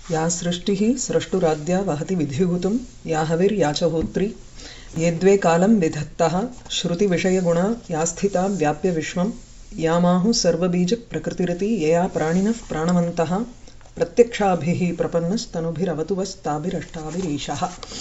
या सृष्टिः स्रष्टुराद्या वहति विधिभूतं या हविर्या च होत्री यद्वे कालं विधत्तः श्रुतिविषयगुणा या स्थिता व्याप्य विश्वं यामाहुः सर्वबीजप्रकृतिरिति यया प्राणिनः प्राणवन्तः प्रत्यक्षाभिः प्रपन्नस्तनुभिरवतु वस्ताभिरष्टाभिरीशः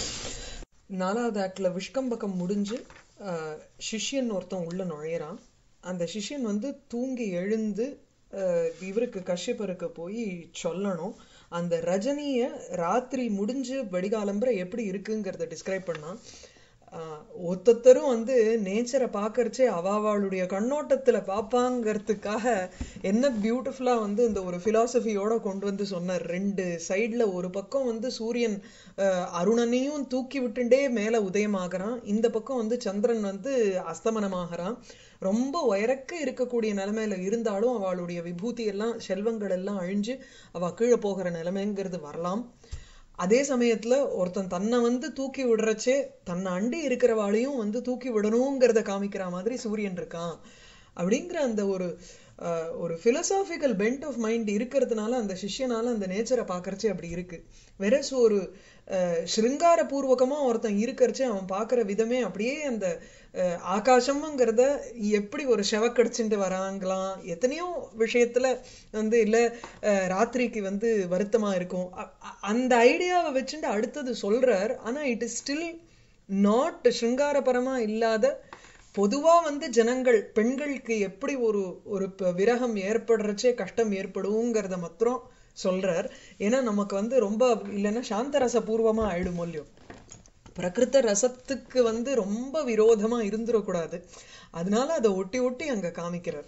நாலாவது ஆக்டில் விஷ்கம்பக்கம் முடிஞ்சு அஹ், சிஷ்யன் ஒருத்தன் உள்ள நுழையிறான் அந்த சிஷ்யன் வந்து தூங்கி எழுந்து அஹ், இவருக்கு கஷ்யப்பருக்கு போய் சொல்லணும் அந்த ரஜினிய ராத்திரி முடிஞ்சு வெடிகாலம்புற எப்படி இருக்குங்கிறத டிஸ்கிரைப் பண்ணான் ஆஹ் ஒத்தொத்தரும் வந்து நேச்சரை பார்க்கறச்சே அவாவாளுடைய கண்ணோட்டத்துல பார்ப்பாங்கிறதுக்காக என்ன பியூட்டிஃபுல்லா வந்து இந்த ஒரு பிலாசபியோட கொண்டு வந்து சொன்னார் ரெண்டு சைடுல ஒரு பக்கம் வந்து சூரியன் ஆஹ் அருணனையும் தூக்கி விட்டுண்டே மேல உதயமாகறான் இந்த பக்கம் வந்து சந்திரன் வந்து அஸ்தமனமாகறான் ரொம்ப உயரக்க இருக்கக்கூடிய நிலைமையில இருந்தாலும் அவளுடைய விபூதி எல்லாம் செல்வங்கள் எல்லாம் அழிஞ்சு அவ கீழே போகிற நிலைமைங்கிறது வரலாம் அதே சமயத்துல ஒருத்தன் தன்னை வந்து தூக்கி விடுறச்சே தன்னை அண்டி இருக்கிறவாளையும் வந்து தூக்கி விடணுங்கிறத காமிக்கிற மாதிரி சூரியன் இருக்கான் அப்படிங்கிற அந்த ஒரு அஹ், ஒரு பிலசாபிக்கல் பென்ட் ஆஃப் மைண்ட் இருக்கிறதுனால அந்த சிஷ்யனால அந்த நேச்சரை பார்க்கறச்சே அப்படி இருக்கு வெரஸ் ஒரு அஹ், சிருங்காரபூர்வகமா ஒருத்தன் இருக்கிறச்சே அவன் பார்க்குற விதமே அப்படியே அந்த அஹ், ஆகாசம்ங்கிறத எப்படி ஒரு செவக்கடிச்சுட்டு வராங்களாம் எத்தனையோ விஷயத்துல வந்து இல்ல அஹ், ராத்திரிக்கு வந்து வருத்தமா இருக்கும் அ- அ- அந்த ஐடியாவை வச்சுட்டு அடுத்தது சொல்றார் ஆனா இட் இஸ் ஸ்டில் நாட் சிருங்காரபரமா இல்லாத பொதுவா வந்து ஜனங்கள் பெண்களுக்கு எப்படி ஒரு ஒரு ப- விரகம் ஏற்படுறச்சே கஷ்டம் ஏற்படுங்கிறத மாத்திரம் சொல்றார் ஏன்னா நமக்கு வந்து ரொம்ப இல்லைன்னா சாந்தரச பூர்வமா ஆயிடும் இல்லையோ பிரகிருத ரசத்துக்கு வந்து ரொம்ப விரோதமா இருந்துடக்கூடாது அதனால அதை ஒட்டி ஒட்டி அங்க காமிக்கிறார்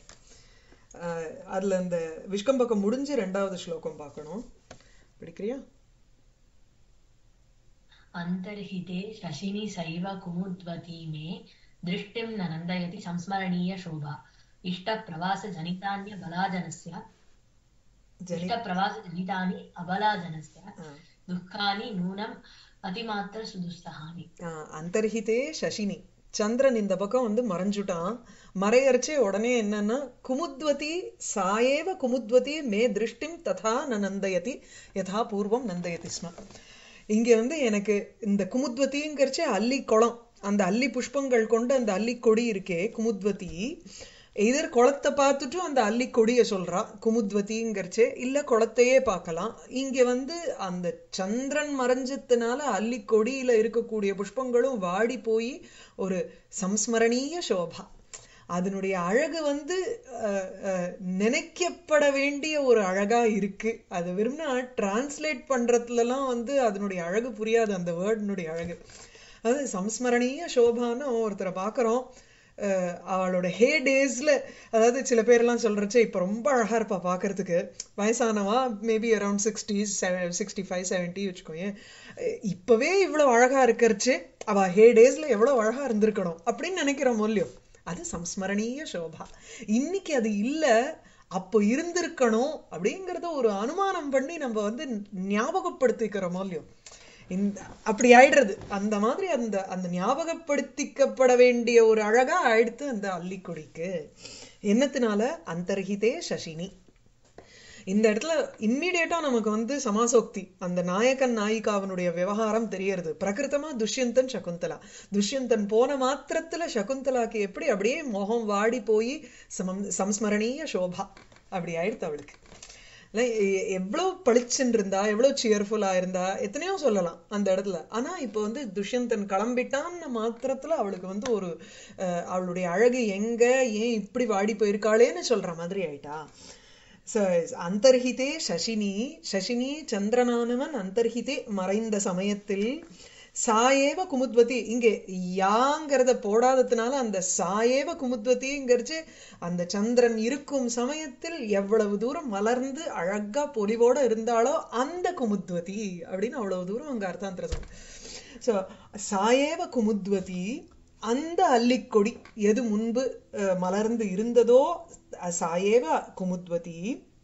ஆஹ் அதுல அந்த விஷ்கம்பக்கம் முடிஞ்சு ரெண்டாவது ஸ்லோகம் பார்க்கணும் படிக்கிறியா अन्तर्हिते शशिनि सैव कुमुद्वती मे दृष्टिं न नन्दयति संस्मरणीयशोभा इष्टप्रवासजनितान्यबलाजनस्य ஜனி इष्टप्रवासजनितानि अबलाजनस्य ஆஹ் दुःखानि नूनम् अतिमात्रसुदुस्सहानि ஆஹ் அந்தர்ஹிதே சசினி சந்திரன் இந்த பக்கம் வந்து மறைஞ்சுட்டான் மறையறச்சே உடனே என்னன்னா குமுத்வதி சாயேவ குமுத்வதி மே திருஷ்டிம் ததா ந நந்தயதி யதா பூர்வம் நந்தயதி ஸ்ம இங்க வந்து எனக்கு இந்த குமுத்வதிங்கிறச்சே அல்லி குளம் அந்த அல்லி புஷ்பங்கள் கொண்ட அந்த அல்லி கொடி இருக்கே குமுத்வதி எதிர் குளத்தை பார்த்துட்டும் அந்த அல்லி கொடிய சொல்றா குமுத்வதிங்கிறச்சே இல்ல குளத்தையே பார்க்கலாம் இங்க வந்து அந்த சந்திரன் மறைஞ்சதுனால அல்லி கொடியில இருக்கக்கூடிய புஷ்பங்களும் வாடி போய் ஒரு சம்ஸ்மரணீய சோபா அதனுடைய அழகு வந்து அஹ், அஹ், நினைக்கப்பட வேண்டிய ஒரு அழகா இருக்கு அது வெறும்னா டிரான்ஸ்லேட் பண்றதுலலாம் வந்து அதனுடைய அழகு புரியாது அந்த வேர்டினுடைய அழகு அதாவது சம்ஸ்மரணீய சோபான்னு ஒருத்தரை பார்க்குறோம் அவளோட ஹே டேஸ்ல அதாவது சில பேர்லாம் சொல்றச்சே இப்ப ரொம்ப அழகா இருப்பா பார்க்கிறதுக்கு வயசானவா maybe around sixty sixty five seventy வச்சுக்கோயேன் அஹ் இப்பவே இவ்வளவு அழகா இருக்கறச்சு அவ ஹே டேஸ்ல எவ்வளவு அழகா இருந்திருக்கணும் அப்படின்னு நினைக்கிறோம் இல்லையோ அது சம்ஸ்மரணீய சோபா இன்னைக்கு அது இல்ல அப்போ இருந்திருக்கணும் அப்படிங்கறத ஒரு அனுமானம் பண்ணி நம்ம வந்து ஞாபகப்படுத்திக்கிறோமோ இல்லையோ இந்த அப்படி ஆயிடுறது அந்த மாதிரி அந்த அந்த ஞாபகப்படுத்திக்கப்பட வேண்டிய ஒரு அழகா ஆயிடுத்து அந்த அல்லிக்கொடிக்கு என்னத்தினால அந்தர்ஹிதே சசினி இந்த இடத்துல இம்மிடியட்டா நமக்கு வந்து சமாசோக்தி அந்த நாயகன் நாயிகாவனுடைய விவகாரம் தெரியறது பிரகிருத்தமா துஷ்யந்தன் சகுந்தலா துஷ்யந்தன் போன மாத்திரத்துல சகுந்தலாக்கு எப்படி அப்படியே முகம் வாடி போய் சமம் சம்ஸ்மரணீய சோபா அப்படி ஆயிடுத்து அவளுக்கு இல்ல, எ- எவ்வளவு பளிச்சுன்னு இருந்தா எவ்வளவு சியர்ஃபுல்லா இருந்தா எத்தனையோ சொல்லலாம் அந்த இடத்துல ஆனா இப்போ வந்து துஷ்யந்தன் கிளம்பிட்டான்னு மாத்திரத்துல அவளுக்கு வந்து ஒரு அஹ், அவளுடைய அழகு எங்க ஏன் இப்படி வாடி போயிருக்காளேன்னு சொல்ற மாதிரி ஆயிட்டா ச- அந்தர்ஹிதே சசினி சசினி சந்திரனானவன் அந்தர்ஹிதே மறைந்த சமயத்தில் சாயேவ குமுத்வதி இங்கே யாங்கிறத போடாததுனால அந்த சாயேவ குமுத்வதிங்கிறச்சு அந்த சந்திரன் இருக்கும் சமயத்தில் எவ்வளவு தூரம் மலர்ந்து அழகா பொலிவோட இருந்தாலோ அந்த குமுத்வதி அப்படின்னு அவ்வளவு தூரம் அங்க அர்த்தாந்திரம் சோ சாயேவ குமுத்வதி அந்த அல்லிக்கொடி எது முன்பு அஹ், மலர்ந்து இருந்ததோ அ- சாயேவ குமுத்வதி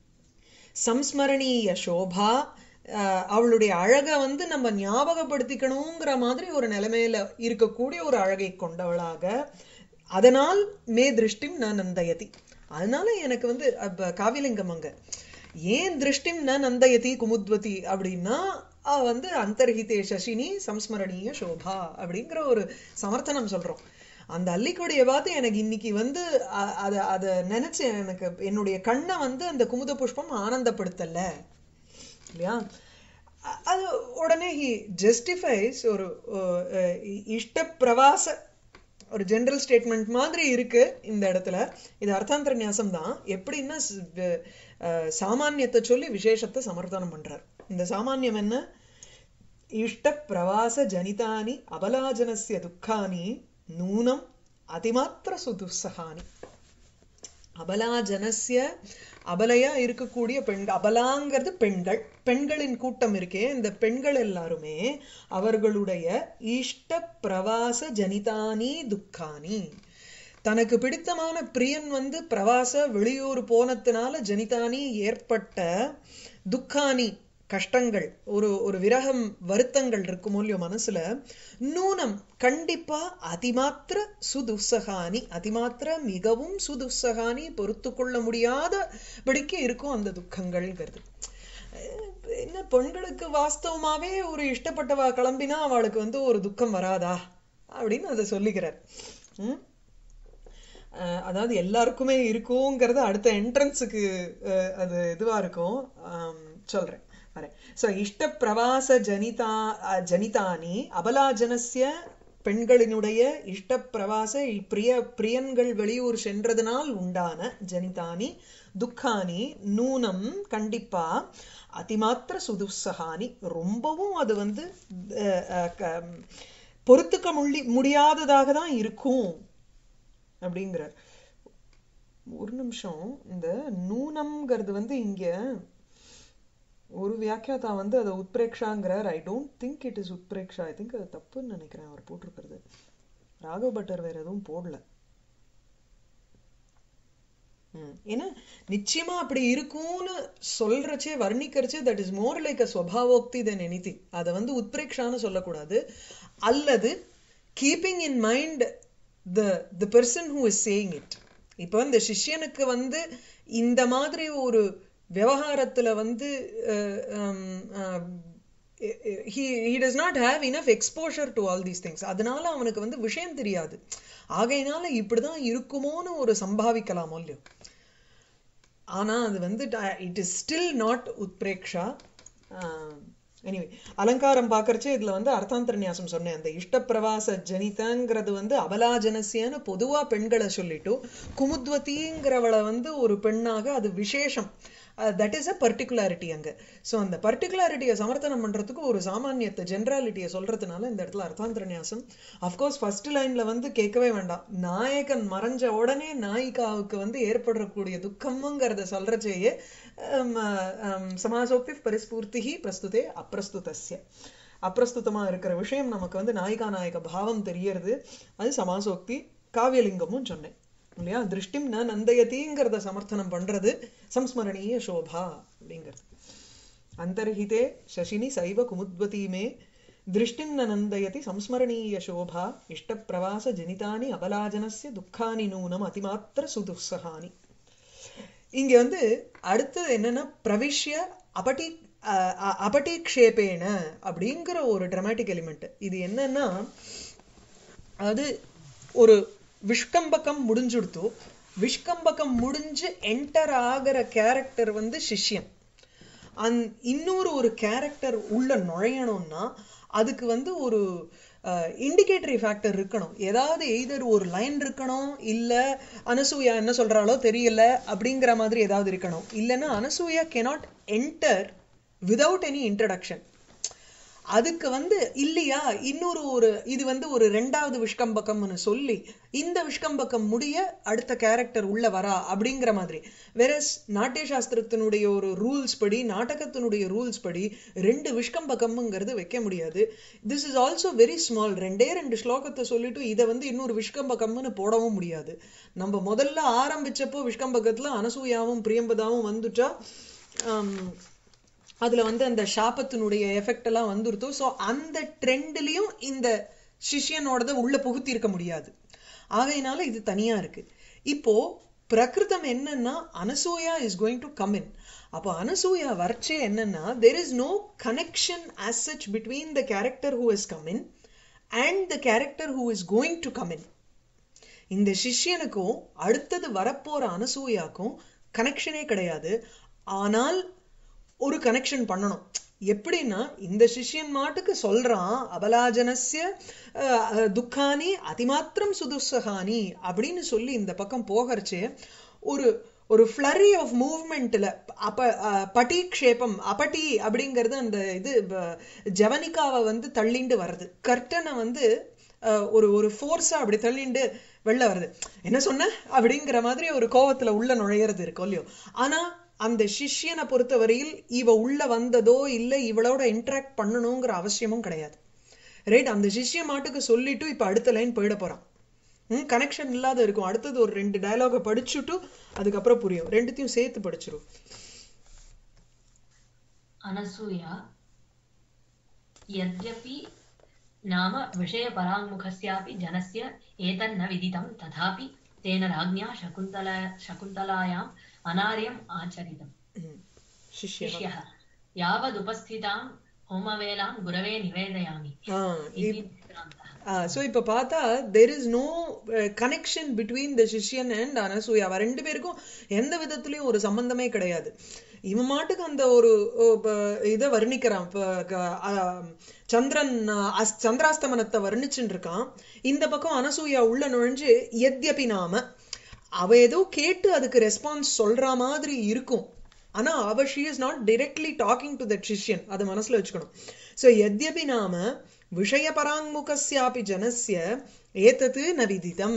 சம்ஸ்மரணீய சோபா அஹ், அவளுடைய அழகை வந்து நம்ம ஞாபகப்படுத்திக்கணுங்கிற மாதிரி ஒரு நிலைமையில இருக்கக்கூடிய ஒரு அழகை கொண்டவளாக அதனால் மே திருஷ்டிம் நான் நந்தயதி அதனால எனக்கு வந்து அப்ப காவிலிங்கம் அங்க ஏன் திருஷ்டிம் ந நந்தயதி குமுத்வதி அப்படின்னா அவ வந்து அந்தர்ஹிதே சசினி சம்ஸ்மரணீய சோபா அப்படிங்கிற ஒரு சமர்த்தனம் சொல்றோம் அந்த அல்லிக்கொடியை பார்த்து எனக்கு இன்னைக்கு வந்து அ- அத அத நினைச்சு எனக்கு என்னுடைய கண்ணை வந்து அந்த குமுத புஷ்பம் ஆனந்தப்படுத்தல இல்லையா அ- அது உடனே ஹி ஜஸ்டிஃபைஸ் ஒரு அஹ், இஷ்ட பிரவாச ஒரு ஜெனரல் ஸ்டேட்மெண்ட் மாதிரி இருக்கு இந்த இடத்துல இது அர்த்தாந்தர நியாசம் தான் எப்படின்னா ஸ்- வ- அஹ், சாமானியத்தை சொல்லி விசேஷத்தை சமர்த்தனம் பண்றார் இந்த சாமானியம் என்ன இஷ்ட பிரவாச ஜனிதானி அபலாஜனஸ்ய துக்கானி நூனம் அதிமாத்திர சுதுசகானி அபலாஜனஸ்ய அபலையா இருக்கக்கூடிய பெண்கள் அபலாங்கிறது பெண்கள் பெண்களின் கூட்டம் இருக்கே இந்த பெண்கள் எல்லாருமே அவர்களுடைய இஷ்ட பிரவாச ஜனிதானி துக்கானி தனக்கு பிடித்தமான பிரியன் வந்து பிரவாச வெளியூர் போனதுனால ஜனிதானி ஏற்பட்ட துக்கானி கஷ்டங்கள் ஒரு ஒரு விரகம் வருத்தங்கள் இருக்குமோ இல்லையோ மனசுல நூனம் கண்டிப்பா அதிமாத்திர சுதுசகானி அதிமாத்திர மிகவும் சுதுசகானி பொறுத்து கொள்ள முடியாதபடிக்கு இருக்கும் அந்த துக்கங்கள்ங்கிறது அஹ் என்ன பெண்களுக்கு வாஸ்தவமாவே ஒரு இஷ்டப்பட்டவா கிளம்பினா அவளுக்கு வந்து ஒரு துக்கம் வராதா அப்படின்னு அதை சொல்லிக்கிறார் ம் அஹ் அதாவது எல்லாருக்குமே இருக்குங்கிறது அடுத்த என்ட்ரன்ஸுக்கு அது இதுவா இருக்கும் ஆம், சொல்றேன் வரேன் ஸோ இஷ்ட பிரவாச ஜனிதா அஹ், ஜனிதானி அபலாஜனஸ்ய பெண்களினுடைய இஷ்ட பிரவாச பிரிய பிரியன்கள் வெளியூர் சென்றதனால் உண்டான ஜனிதானி துக்கானி நூனம் கண்டிப்பா அதிமாத்திர சுதுசகானி ரொம்பவும் அது வந்து அஹ், அஹ், க- பொறுத்துக்க முள்ளி முடியாததாக தான் இருக்கும் அப்படிங்கிறார் ஒரு நிமிஷம் இந்த நூனம்ங்கிறது வந்து இங்க ஒரு வியாக்கியாதா வந்து அதை உத்பிரேக்ஷாங்கிறார் I don't think it is உத்பிரேக்ஷா ஐ திங்க் அது தப்புன்னு நினைக்கிறேன் அவர் போட்டிருக்கிறது ராகவ் பட்டர் வேற எதுவும் போடல ம். ஏன்னா நிச்சயமா அப்படி இருக்கும்னு சொல்றச்சே வர்ணிக்கிறச்சே that is more like a ஸ்வபாவோக்தி தென் எனிதிங் அதை வந்து உத்பிரேக்ஷான்னு சொல்லக்கூடாது அல்லது keeping in mind the the person who is saying it இப்போ இந்த சிஷ்யனுக்கு வந்து இந்த மாதிரி ஒரு விவகாரத்துல வந்து he he does not have enough exposure to all these things அதனால அவனுக்கு வந்து விஷயம் தெரியாது ஆகையினால இப்படிதான் இருக்குமோன்னு ஒரு சம்பாவிக்கலாமோ இல்லையோ ஆனா அது வந்து இட் இஸ் ஸ்டில் நாட் உத்பிரேக்ஷா எனிவே அலங்காரம் பார்க்கறச்சே இதுல வந்து அர்த்தாந்தர நியாசம் சொன்னேன் அந்த இஷ்டப்பிரவாச ஜனிதங்கிறது வந்து அபலாஜனசியன்னு பொதுவா பெண்களை சொல்லிட்டு குமுத்வதிங்கிறவளை வந்து ஒரு பெண்ணாக அது விசேஷம் தட் இஸ் அ பர்டிகுலாரிட்டி அங்க ஸோ அந்த பர்டிகுலாரிட்டியை சமர்த்தனம் பண்றதுக்கு ஒரு சாமானியத்தை ஜென்ராலிட்டியை சொல்றதுனால இந்த இடத்துல அர்த்தாந்தர நியாசம் அஃப்கோர்ஸ் ஃபர்ஸ்ட் லைன்ல வந்து கேட்கவே வேண்டாம் நாயகன் மறைஞ்ச உடனே நாயிகாவுக்கு வந்து ஏற்படக்கூடிய துக்கம்ங்கிறத சொல்றச்சேயே அம், அம், சமாசோக்தி பரிஸ்பூர்த்திஹி பிரஸ்துதே அப்பிரஸ்துதஸ்ய அப்பிரஸ்துதமா இருக்கிற விஷயம் நமக்கு வந்து நாயிகா நாயக பாவம் தெரியறது அது சமாசோக்தி காவியலிங்கமும் சொன்னேன் இல்லையா திருஷ்டிம் ந நந்தயதிங்கிறத சமர்த்தனம் பண்றது சம்ஸ்மரணீய சோபா அப்படிங்கிறது அந்தர்ஹிதே சசினி சைவ குமுத்வதி மே திருஷ்டிம் ந நந்தயதி சம்ஸ்மரணீய சோபா இஷ்டப்பிரவாச ஜனிதானி அபலாஜனஸ்ய துக்கானி நூனம் அதிமாத்திர சுதுசகானி இங்க வந்து அடுத்தது என்னன்னா பிரவிஷ்ய அபட்டி அஹ், அ- அபட்டிக்ஷேபேன அப்படிங்கிற ஒரு dramatic எலிமெண்ட் இது என்னன்னா அதாவது ஒரு விஷ்கம்பகம் முடிஞ்சுடுத்து விஷ்கம்பகம் முடிஞ்சு என்டர் ஆகிற கேரக்டர் வந்து சிஷ்யன் அந் இன்னொரு ஒரு கேரக்டர் உள்ள நுழையணும்னா அதுக்கு வந்து ஒரு இண்டிகேட்டரி ஃபேக்டர் இருக்கணும் ஏதாவது எய்தர் ஒரு லைன் இருக்கணும் இல்ல அனசூயா என்ன சொல்றாளோ தெரியல அப்படிங்கிற மாதிரி ஏதாவது இருக்கணும் இல்லைன்னா Anasuya cannot enter without any introduction அதுக்கு வந்து இல்லையா இன்னொரு ஒரு இது வந்து ஒரு ரெண்டாவது விஷ்கம்பக்கம்னு சொல்லி இந்த விஷ்கம்பக்கம் முடிய அடுத்த கேரக்டர் உள்ள வரா அப்படிங்கிற மாதிரி வெரஸ் நாட்டிய சாஸ்திரத்தினுடைய ஒரு ரூல்ஸ் படி நாடகத்தினுடைய ரூல்ஸ் படி ரெண்டு விஷ்கம்பக்கம்ங்கிறது வைக்க முடியாது this is also very small ரெண்டே ரெண்டு ஸ்லோகத்தை சொல்லிட்டு இதை வந்து இன்னொரு விஷ்கம்பக்கம்னு போடவும் முடியாது நம்ம முதல்ல ஆரம்பிச்சப்போ விஷ்கம்பக்கத்துல அனசூயாவும் பிரியம்பதாவும் வந்துட்டா ஆம், அதுல வந்து அந்த சாபத்தினுடைய எஃபெக்ட் எல்லாம் வந்துருத்தோ சோ அந்த ட்ரெண்ட்லயும் இந்த சிஷ்யனோடத உள்ள புகுத்தி இருக்க முடியாது ஆகையினால இது தனியா இருக்கு இப்போ பிரகிருதம் என்னன்னா Anasuya is going to come in அப்போ அனசூயா வர்ச்சே என்னன்னா there is no connection as such between the character who is come in and the character who is going to come in இந்த சிஷ்யனுக்கும் அடுத்தது வரப்போற அனசூயாக்கும் கனெக்ஷனே கிடையாது ஆனால் ஒரு கனெக்ஷன் பண்ணணும் எப்படின்னா இந்த சிஷ்யன் மாட்டுக்கு சொல்றான் அபலாஜனஸ்ய அஹ், அஹ், துக்கானி அதிமாத்திரம் சுதுசகானி அப்படின்னு சொல்லி இந்த பக்கம் போகறச்சு ஒரு ஒரு ஃப்ளரி ஆஃப் மூவ்மெண்ட்ல அப்ப அஹ், பட்டிக்ஷேபம் அபட்டி அப்படிங்கிறது அந்த இது ப- ஜவனிகாவை வந்து தள்ளிண்டு வருது கர்ட்டனை வந்து அஹ், ஒரு ஒரு ஃபோர்ஸா அப்படி தள்ளிண்டு வெளில வருது என்ன சொன்ன அப்படிங்கிற மாதிரி ஒரு கோவத்துல உள்ள நுழையிறது இருக்கும் இல்லையோ ஆனா அந்த சிஷ்யனை பொறுத்தவரையில் இவ உள்ள வந்ததோ இல்ல இவளோட இன்டராக்ட் பண்ணணுங்கிற அவசியமும் கிடையாது ரைட் அந்த சிஷ்ய மாட்டுக்கு சொல்லிட்டு இப்ப அடுத்த லைன் போயிட போறான் ம் கனெக்ஷன் இல்லாத இருக்கும் அடுத்தது ஒரு ரெண்டு டயலாக படிச்சுட்டு அதுக்கப்புறம் புரியும் ரெண்டுத்தையும் சேர்த்து படிச்சிரும் अनसूया यद्यपि नाम विषयपराङ्मुखस्यापि जनस्य एतन्न विदितं तथापि तेन राज्ञा शकुन्तला शकुन्तलायाम् अनार्यम् आचरितम् ம். சிஷ்யனா शिष्यः यावदुपस्थितां होमवेलां गुरवे निवेदयामि ஆ इति विक्रान्तः ஸோ இப்போ பார்த்தா there is no connection between the சிஷ்யன் அண்ட் அனசூயா அவ ரெண்டு பேருக்கும் எந்த விதத்துலயும் ஒரு சம்பந்தமே கிடையாது இவன் மாட்டுக்கு அந்த ஒரு இதை வர்ணிக்கிறான் இப்ப க- ஆ, சந்திரன் ஆ, அஸ்- சந்திராஸ்தமனத்தை வர்ணிச்சுட்டு இருக்கான் இந்த பக்கம் அனசூயா உள்ள நுழைஞ்சு எத்யபி நாம அவ ஏதோ கேட்டு அதுக்கு ரெஸ்பான்ஸ் சொல்ற மாதிரி இருக்கும் ஆனா அவ she is not directly talking to that சிஷ்யன் அதை மனசுல வச்சுக்கணும் சோ எத்யபி நாம விஷய பராங்முகஸ்யாபி ஜனஸ்ய ஏதத்து ந விதிதம்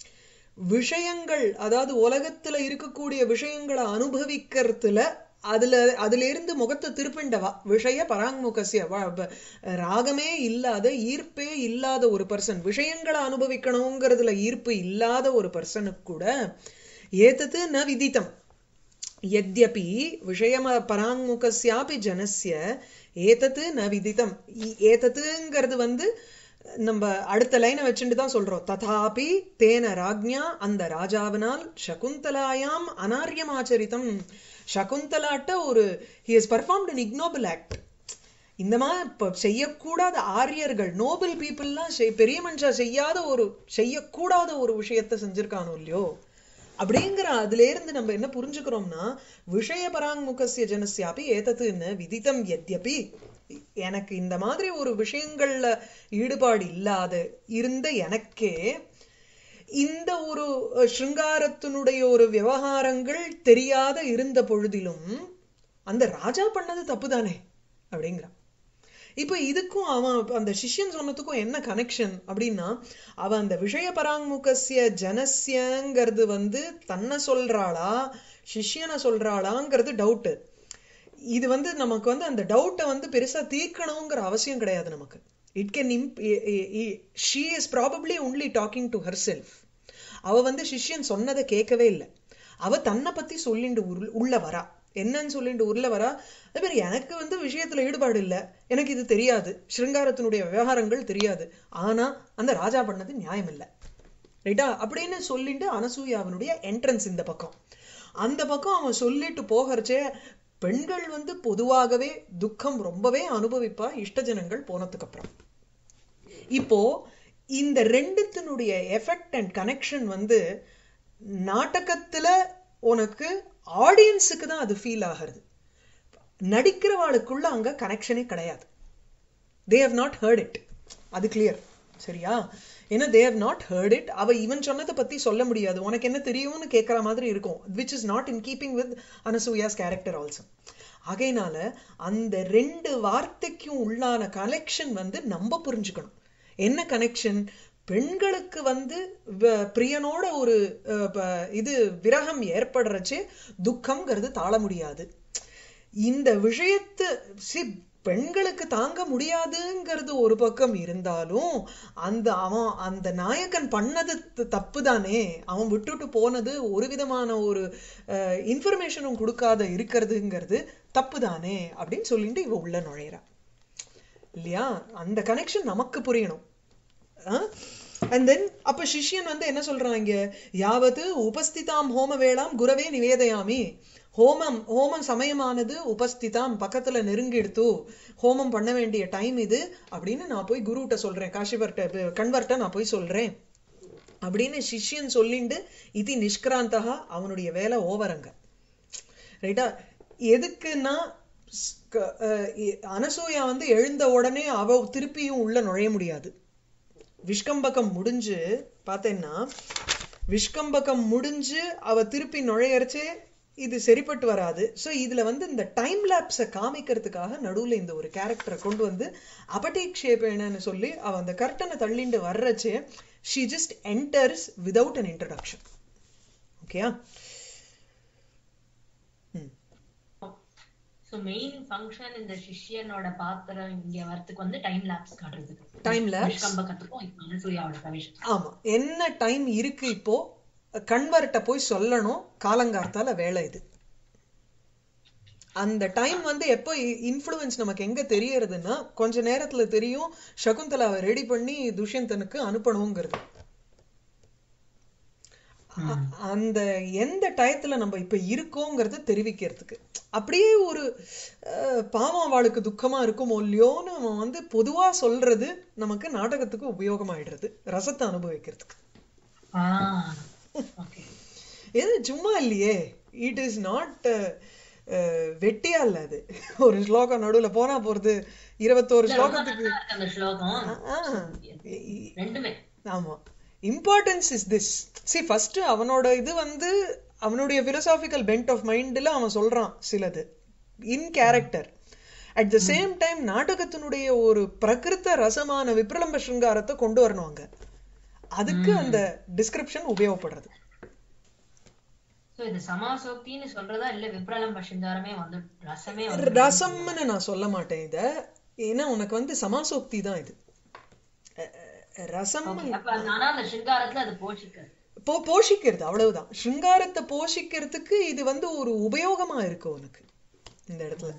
விஷயங்கள் அதாவது உலகத்துல இருக்கக்கூடிய விஷயங்களை அனுபவிக்கிறதுல அதுல அதுல இருந்து முகத்தை திருப்பிண்டவா விஷய பராங்முகசிய வ- ப- ராகமே இல்லாத ஈர்ப்பே இல்லாத ஒரு பர்சன் விஷயங்களை அனுபவிக்கணுங்கிறதுல ஈர்ப்பு இல்லாத ஒரு பர்சனுக்கு கூட ஏதத்து ந விதித்தம் यद्यपि விஷயம பராங்முகஸ்யாபி ஜனஸ்ய ஏதத்து ந விதிதம் இ- ஏதத்துங்கிறது வந்து நம்ம அடுத்த லைனை வச்சுட்டு தான் சொல்றோம் ததாபி தேன ராஜ்ஞா அந்த ராஜாவினால் சகுந்தலாயாம் அனார்யம் ஆச்சரித்தம் சகுந்தலாட்ட ஒரு he has performed an ignoble act இந்த மாதிரி இப்ப செய்யக்கூடாத ஆரியர்கள் நோபல் பீப்புள்லாம் செய்- பெரிய மனுஷா செய்யாத ஒரு செய்யக்கூடாத ஒரு விஷயத்த செஞ்சிருக்கானோ இல்லையோ அப்படிங்கிற அதுல இருந்து நம்ம என்ன புரிஞ்சுக்கிறோம்னா விஷய பராங்முகசிய ஜனசியாபி ஏதத்துன்னு விதித்தம் எத்யபி எனக்கு இந்த மாதிரி ஒரு விஷயங்கள்ல ஈடுபாடு இல்லாத இருந்த எனக்கே இந்த ஒரு அஹ், சிருங்காரத்தினுடைய ஒரு விவகாரங்கள் தெரியாத இருந்த பொழுதிலும் அந்த ராஜா பண்ணது தப்புதானே அப்படிங்கிறான் இப்போ இதுக்கும் அவன் அந்த சிஷ்யன் சொன்னதுக்கும் என்ன கனெக்ஷன் அப்படின்னா அவன் அந்த விஷய பராங்முகசிய ஜனசியங்கிறது வந்து தன்னை சொல்றாளா சிஷ்யனை சொல்றாளாங்கிறது டவுட்டு இது வந்து நமக்கு வந்து அந்த டவுட்டை வந்து பெருசா தீர்க்கணுங்கிற அவசியம் கிடையாது நமக்கு it can imp she is probably only talking to herself அவ வந்து சிஷ்யன் சொன்னதை கேட்கவே இல்லை அவ தன்னை பத்தி சொல்லிண்டு உள்- உள்ள வரா என்னன்னு சொல்லிட்டு உள்ள வரா அதே மாதிரி எனக்கு வந்து விஷயத்துல ஈடுபாடு இல்ல எனக்கு இது தெரியாது சிருங்காரத்தினுடைய விவகாரங்கள் தெரியாது ஆனா அந்த ராஜா பண்ணது நியாயம் இல்ல ரைட்டா அப்படின்னு சொல்லிட்டு அனசூயாவினுடைய என்ட்ரன்ஸ் இந்த பக்கம் அந்த பக்கம் அவன் சொல்லிட்டு போகிறச்சே பெண்கள் வந்து பொதுவாகவே துக்கம் ரொம்பவே அனுபவிப்பா இஷ்டஜனங்கள் போனதுக்கு அப்புறம் இப்போ இந்த ரெண்டுத்தினுடைய எஃபெக்ட் அண்ட் கனெக்ஷன் வந்து நாடகத்துல உனக்கு ஆடியன்ஸுக்கு தான் அது ஃபீல் ஆகிறது நடிக்கிறவாளுக்குள்ள அங்க கனெக்ஷனே கிடையாது they have not heard it அது கிளியர் சரியா ஏன்னா they have not heard it அவ இவன் சொன்னதை பத்தி சொல்ல முடியாது உனக்கு என்ன தெரியும்னு கேட்குற மாதிரி இருக்கும் which is not in keeping with Anasuya's character also ஆகையினால அந்த ரெண்டு வார்த்தைக்கும் உள்ளான கனெக்ஷன் வந்து நம்ம புரிஞ்சுக்கணும் என்ன கனெக்ஷன் பெண்களுக்கு வந்து வ- பிரியனோட ஒரு அஹ், ப- இது விரகம் ஏற்படுறச்சு துக்கம்ங்கிறது தாழ முடியாது இந்த விஷயத்து சி பெண்களுக்கு தாங்க முடியாதுங்கிறது ஒரு பக்கம் இருந்தாலும் அந்த அவன் அந்த நாயகன் பண்ணது தப்பு தானே அவன் விட்டுட்டு போனது ஒரு விதமான ஒரு இன்ஃபர்மேஷனும் கொடுக்காத இருக்கிறதுங்கிறது தப்பு தானே அப்படின்னு சொல்லிட்டு இவ உள்ள நுழையிறா இல்லையா அந்த கனெக்ஷன் நமக்கு புரியணும் ஆ? அண்ட் தென் அப்ப சிஷ்யன் வந்து என்ன சொல்றான் இங்க யாவது உபஸ்திதாம் ஹோம வேளாம் குரவே நிவேதயாமி ஹோமம் ஹோமம் சமயமானது உபஸ்திதாம் பக்கத்துல நெருங்கிடுத்து ஹோமம் பண்ண வேண்டிய டைம் இது அப்படின்னு நான் போய் குருகிட்ட சொல்றேன் காஷிவர்கிட்ட கண்வர்கிட்ட நான் போய் சொல்றேன் அப்படின்னு சிஷ்யன் சொல்லிண்டு இது நிஷ்கிராந்தகா அவனுடைய வேலை ஓவரங்க ரைட்டா எதுக்குன்னா ஸ்- க- அஹ் இ- அனசூயா வந்து எழுந்த உடனே அவ திருப்பியும் உள்ள நுழைய முடியாது விஷ்கம்பகம் முடிஞ்சு பார்த்தேன்னா விஷ்கம்பகம் முடிஞ்சு அவ திருப்பி நுழையறச்சே இது சரிப்பட்டு வராது ஸோ இதுல வந்து இந்த டைம் லேப்ஸை காமிக்கிறதுக்காக நடுவுல இந்த ஒரு கேரக்டரை கொண்டு வந்து அபடீக்ஷேபேனன்னு சொல்லி அவ அந்த கர்ட்டனை தள்ளிண்டு வர்றச்சே she just enters without an introduction ஓகேயா சோ மெயின் ஃபங்க்ஷன் இந்த சிஷ்யனோட பாத்திரம் இங்க வரதுக்கு வந்து டைம் லாப்ஸ் காட்டுறதுக்கு டைம் லேப்ஸ் விஷ்கம்பகத்துக்கும் இப்ப அனசூயாவோட பிரவேசம் ஆமா என்ன டைம் இருக்கு இப்போ கண்வர்ட்ட போய் சொல்லணும் காலங்கார்த்தால வேலை இது அந்த டைம் வந்து எப்போ இன்ஃப்ளூயன்ஸ் நமக்கு எங்க தெரியறதுன்னா கொஞ்ச நேரத்துல தெரியும் சகுந்தலாவை ரெடி பண்ணி துஷ்யந்தனுக்கு அனுப்பணுங்கிறது அ- அந்த எந்த டயத்துல நம்ம இப்ப இருக்கோங்கிறத தெரிவிக்கிறதுக்கு அப்படியே ஒரு அஹ், பாவம் அவளுக்கு துக்கமா இருக்குமோ இல்லையோன்னு அவன் வந்து பொதுவா சொல்றது நமக்கு நாடகத்துக்கு உபயோகமாயிடுறது ரசத்தை அனுபவிக்கிறதுக்கு ஆஹ் ஓகே இது சும்மா இல்லையே இட் இஸ் நாட் வெட்டியா இல்ல அது ஒரு ஸ்லோகம் நடுவுல போனா போறது இருபத்தோரு ஸ்லோகத்துக்கு அந்த ஸ்லோகம் ஆ, ரெண்டுமே ஆமா இம்பார்ட்டன்ஸ் இஸ் திஸ் சி ஃபர்ஸ்ட் அவனோட இது வந்து அவனுடைய philosophical பென்ட் ஆஃப் மைண்ட்ல அவன் சொல்றான் சிலது in character at the same time நாடகத்தினுடைய ஒரு பிரகிருத்த ரசமான விப்ரலம்ப சிருங்காரத்தை கொண்டு வரணும் அங்க அதுக்கு அந்த டிஸ்கிரிப்ஷன் உபயோகப்படுறது சோ இது சமாசோக்தின்னு சொல்றதா இல்ல விப்ரலம்ப சிங்காரமே வந்து ரசமே வந்து ரசம்னு நான் சொல்ல மாட்டேன் இத ஏன்னா உனக்கு வந்து சமாசோக்தி தான் இது அஹ், அஹ், ரசம் Okay, அப்ப ஆனா அந்த சிங்காரத்துல அது போஷிக்காது போ போஷிக்கிறது அவ்வளவுதான் சிருங்காரத்தை போஷிக்கிறதுக்கு இது வந்து ஒரு உபயோகமா இருக்கு உனக்கு இந்த இடத்துல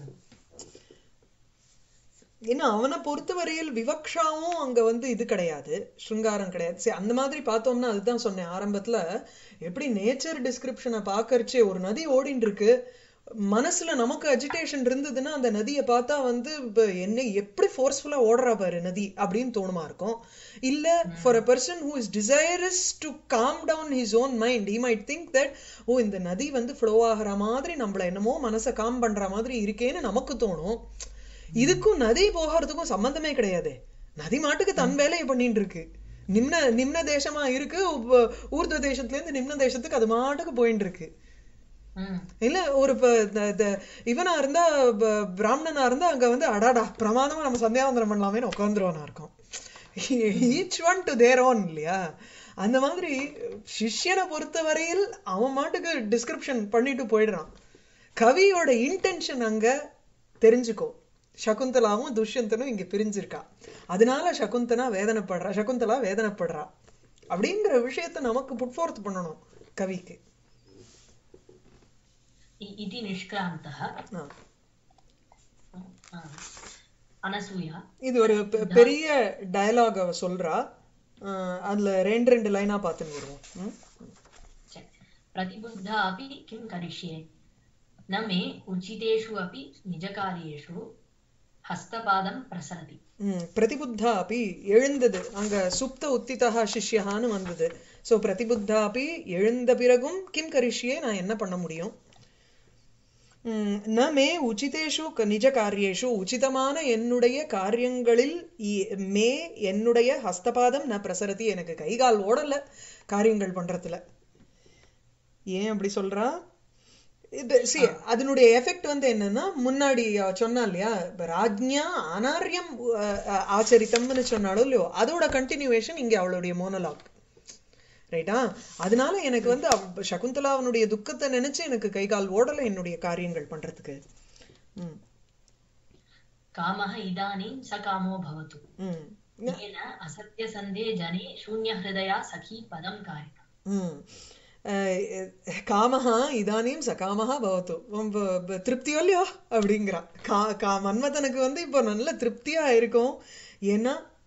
ஏன்னா அவனை பொறுத்தவரையில் விவக்ஷாவும் அங்க வந்து இது கிடையாது சிருங்காரம் கிடையாது சரி அந்த மாதிரி பார்த்தோம்னா அதுதான் சொன்னேன் ஆரம்பத்துல எப்படி நேச்சர் டிஸ்கிரிப்ஷனை பார்க்கறச்சே ஒரு நதி ஓடின்னு இருக்கு மனசுல நமக்கு அஜிடேஷன் இருந்ததுன்னா அந்த நதியை பார்த்தா வந்து இப்ப என்ன எப்படி ஃபோர்ஸ்ஃபுல்லா ஓடுறா பாரு நதி அப்படின்னு தோணுமா இருக்கும் இல்ல for a person who is desires to calm down his own mind he might think that oh இந்த நதி வந்து ஃப்ளோ ஆகுற மாதிரி நம்மள என்னமோ மனசை காம் பண்ற மாதிரி இருக்கேன்னு நமக்கு தோணும் இதுக்கும் நதி போகிறதுக்கும் சம்பந்தமே கிடையாது நதி மாட்டுக்கு தன் வேலையை பண்ணிட்டு இருக்கு நிம்ன நிம்ன தேசமா இருக்கு உப்ப- ஊர்த்வ தேசத்துல இருந்து நிம்ன தேசத்துக்கு அது மாட்டுக்கு போயிட்டு இருக்கு ம் இல்ல ஒரு இப்ப இந்த- இந்த இவனா இருந்தா ப- பிராமணனா இருந்தா அங்க வந்து அடாடா பிரமாதமா நம்ம சந்தியாவந்தனம் பண்ணலாமேன்னு உட்காந்துருவானா இருக்கும் each one to their own இல்லையா அந்த மாதிரி சிஷ்யனை பொறுத்த வரையில் அவன் மாட்டுக்கு டிஸ்கிரிப்ஷன் பண்ணிட்டு போயிடுறான் கவியோட இன்டென்ஷன் அங்க தெரிஞ்சுக்கோ சகுந்தலாவும் துஷ்யந்தனும் இங்க பிரிஞ்சிருக்கா அதனால சகுந்தனா வேதனைப்படுறா சகுந்தலா வேதனைப்படுறா அப்படிங்கிற விஷயத்த நமக்கு புட் ஃபோர்த் பண்ணணும் கவிக்கு இ- இதி நிஷ்கிராந்தः ஆ. ஆ. அனசூயா இது ஒரு பெ- பெரிய டயலாக் அவ சொல்றா அஹ் அதுல ரெண்டு ரெண்டு லைனா பார்த்துன்னு வருவோம் ம்? च प्रतिबुद्धा अपि किं करिष्ये न मे उचितेषु अपि निजकार्येषु हस्तपादं प्रसरति ம் பிரதிபுத்தா அப்படி எழுந்தது அங்க சுப்த உத்திதா சிஷ்யஹான்னு வந்தது சோ பிரதிபுத்தா அப்படி எழுந்த பிறகும் கிம் கரிஷ்யே நான் என்ன பண்ண முடியும் ம், ந மே உச்சிதேஷு க- நிஜ காரியேஷு உச்சிதமான என்னுடைய காரியங்களில் இ- மே என்னுடைய ஹஸ்தபாதம் ந பிரசரதி எனக்கு கைகால் ஓடல காரியங்கள் பண்றதுல ஏன் அப்படி சொல்றா இது see அதனுடைய எஃபெக்ட் வந்து என்னன்னா முன்னாடி அவ சொன்னா இல்லையா இப்ப ராஜ்ஞா அனாரியம் அஹ், அஹ், ஆச்சரித்தம்னு சொன்னாலும் இல்லையோ அதோட கண்டினியூவேஷன் இங்க அவளுடைய மோனலாக் ரைட்டா அதனால எனக்கு வந்து அவ- சகுந்தலாவனுடைய துக்கத்தை நினைச்சு எனக்கு கை கால் ஓடல என்னுடைய காரியங்கள் பண்றதுக்கு ம் कामः इदानीं स कामो भवतु ம் येन असत्यसन्धे जने शून्यहृदया सखी पदं कार्यम् ம் அஹ், காமஹா இதானியும் சகாமஹா பவத்து உம் ப- ப- திருப்தியோ இல்லையோ அப்படிங்கிறா கா கா மன்மதனுக்கு வந்து இப்போ நல்ல திருப்தியா இருக்கும் ஏன்னா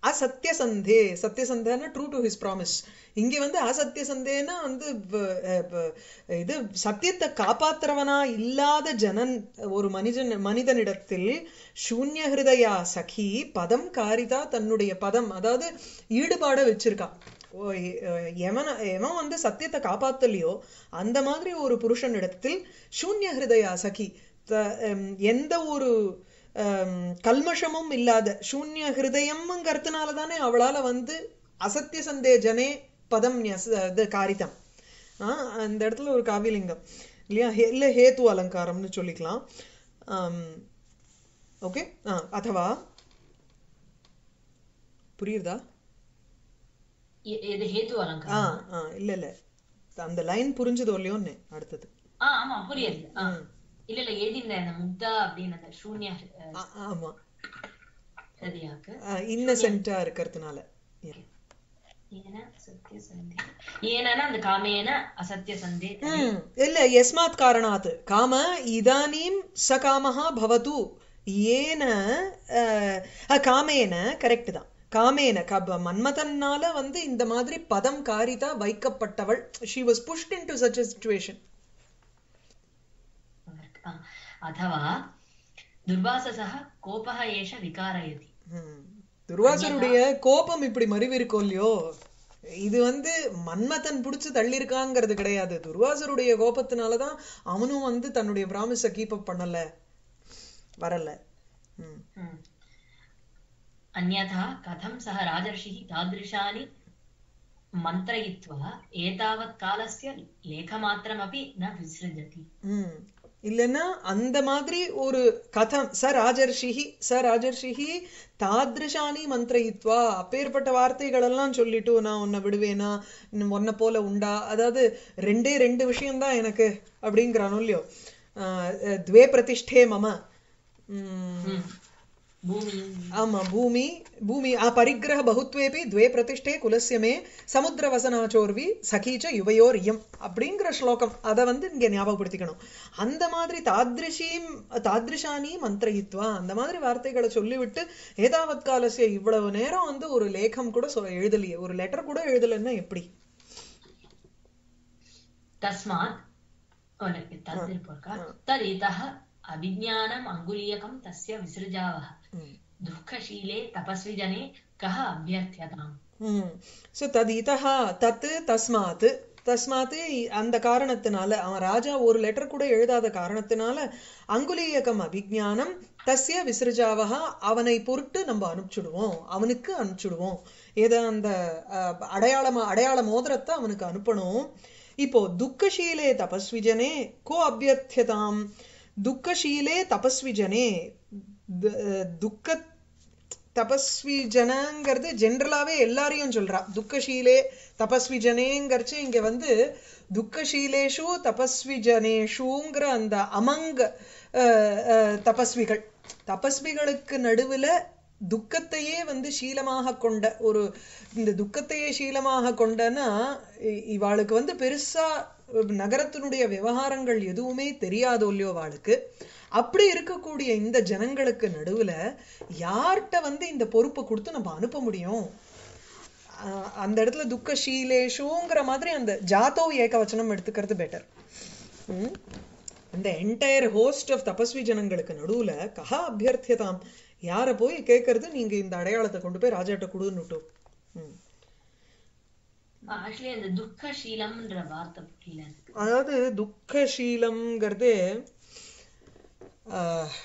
அசத்தியசந்தே சத்தியசந்தேன்னா ட்ரூ டு ஹிஸ் ப்ராமிஸ் இங்க வந்து அசத்தியசந்தேன்னா வந்து வ- அஹ் வ- இது சத்தியத்தை காப்பாத்துறவனா இல்லாத ஜனன் ஒரு மனிதன் மனிதனிடத்தில் சூன்ய ஹிருதயா சகி பதம் காரிதா தன்னுடைய பதம் அதாவது ஈடுபாட வச்சிருக்கா ஓ, எ- அஹ் எவன எவன் வந்து சத்தியத்தை காப்பாத்தலையோ அந்த மாதிரி ஒரு புருஷனிடத்தில் சூன்ய ஹிருதயா சகி த- ஹம், எந்த ஒரு ஹம், கல்மஷமும் இல்லாத சூன்ய ஹிருதயம்ங்கிறதுனால தானே அவளால வந்து அசத்திய சந்தே ஜனே பதம் ஞச- இது காரிதம் ஆ, அந்த இடத்துல ஒரு காவியலிங்கம் இல்லையா ஹே- இல்ல ஹேத்து அலங்காரம்னு சொல்லிக்கலாம் ஓகே அதவா புரியுதா இ- இது ஹேத்து ஆ அலங்காரம் ஆ இல்ல இல்ல அந்த லைன் புரிஞ்சதோ இல்லையோன்னு அடுத்தது ஆ ஆமா புரியுது ஆ. இல்ல இல்ல எழுதியிருந்தேன் அந்த முக்தா அப்படின்னு அந்த சூன்ய அஹ், ஆ, ஆமா ஹிருதயாக்கு இன்னசென்ட்டா இருக்கிறதுனால Yeah. ஏன சத்திய சந்தே ஏனனா அந்த காமேன அசத்திய சந்தே ம், இல்ல யஸ்மாத் காரணாத் காம இதானீம் ச காமஹ பவது ஏன அஹ், அஹ், காமேன கரெக்ட் தான் காமேன கப மன்மதன்னால வந்து இந்த மாதிரி பதம் காரிதா வைக்கப்பட்டவள் she was pushed into such situation ஆ. अथवा दुर्वाससः कोपः एष विकारयति துர்வாசருடைய கோபம் இப்படி மறிவிருக்கோம் இல்லையோ இது வந்து மன்மதன் புடிச்சு தள்ளியிருக்காங்கிறது கிடையாது துர்வாசருடைய கோபத்தினாலதான் அவனும் வந்து தன்னுடைய ப்ராமிஸ கீப் அப் பண்ணல வரல ம் हम्म। अन्यथा कथं सः राजर्षिः तादृशानि मन्त्रयित्वा एतावत् कालस्य लेखमात्रमपि न विसृजति ம் இல்லைன்னா அந்த மாதிரி ஒரு கதம் ச ராஜர்ஷிஹி ச ராஜர்ஷிஹி தாத்ருஷானி மந்திரயித்வா அப்பேற்பட்ட வார்த்தைகள் எல்லாம் சொல்லிட்டு நான் உன்னை விடுவேனா இன்னும் உன்னை போல உண்டா அதாவது ரெண்டே ரெண்டு விஷயம்தான் எனக்கு அப்படிங்கிறானோ இல்லையோ ஆஹ் அஹ் துவே பிரதிஷ்டே மம உம் भूमि ஆமா பூமி பூமி ஆ பரிக்கிரக பகுத்வேபி துவே பிரதிஷ்டே குலஸ்ய மே சமுத்திர வசனாச்சோர்வி சகீச்ச யுவயோர் இயம் அப்படிங்கிற ஸ்லோகம் அதை வந்து இங்க ஞாபகப்படுத்திக்கணும் அந்த மாதிரி தாத்ரிஷீம் தாத்ரிஷானி மந்திரயித்வா அந்த மாதிரி வார்த்தைகளை சொல்லிவிட்டு ஏதாவத் காலசிய இவ்வளவு நேரம் வந்து ஒரு லேகம் கூட சொ- எழுதலையே ஒரு லெட்டர் கூட எழுதலைன்னா எப்படி तस्मात् ओ, न, तद् पूर्वक तदितः अभिज्ञानम् अङ्गुलीयकं तस्य विसृजावः ம். दुःखशीले तपस्वी जने कः अभ्यर्थ्यताम् ம் ஸோ தத் இதஹா தத்து தஸ்மாத் தஸ்மாத் அந்த காரணத்தினால அவன் ராஜா ஒரு லெட்டர் கூட எழுதாத காரணத்தினால அங்குலீயகம் அபிஜானம் தஸ்ய விசிருஜாவகா அவனை பொருட்டு நம்ம அனுப்பிச்சுடுவோம் அவனுக்கு அனுப்பிச்சுடுவோம் ஏதோ அந்த அஹ், அடையாளமா அடையாள மோதிரத்தை அவனுக்கு அனுப்பணும் இப்போ துக்கஷீலே தபஸ்விஜனே கோ அபியர்த்தியதாம் துக்கஷீலே தபஸ்விஜனே து- துக்க தபஸ்வி ஜனங்கிறது ஜென்ரலாவே எல்லாரையும் சொல்றா துக்கஷீலே தபஸ்வி ஜனேங்கிறச்சு இங்க வந்து துக்கஷீலேஷு தபஸ்வி ஜனேஷுங்கிற அந்த அமங்க அஹ், அஹ், தபஸ்விகள் தபஸ்விகளுக்கு நடுவுல துக்கத்தையே வந்து சீலமாக கொண்ட ஒரு இந்த துக்கத்தையே சீலமாக கொண்டனா இ- இவாளுக்கு வந்து பெருசா நகரத்தினுடைய விவகாரங்கள் எதுவுமே தெரியாதோ இல்லையோ அவளுக்கு அப்படி இருக்கக்கூடிய இந்த ஜனங்களுக்கு நடுவுல யார்கிட்ட வந்து இந்த பொறுப்பை கொடுத்து நம்ம அனுப்ப முடியும் ஆஹ் அந்த இடத்துல துக்க ஷீலேஷுங்கிற மாதிரி அந்த ஜாதோ ஏகவச்சனம் எடுத்துக்கிறது பெட்டர் இந்த என்டையர் ஹோஸ்ட் ஆஃப் தபஸ்வி ஜனங்களுக்கு நடுவுல கஹா அபியர்த்தியதாம் யாரை போய் கேட்கறது நீங்க இந்த அடையாளத்தை கொண்டு போய் ராஜாட்ட கொடுன்னுட்டு ம். ஆக்சுவலி அந்த துக்கஷீலம்ன்ற வார்த்தை புரியல எனக்கு. அதாவது துக்கஷீலம்ங்கிறதே ஆஹ்,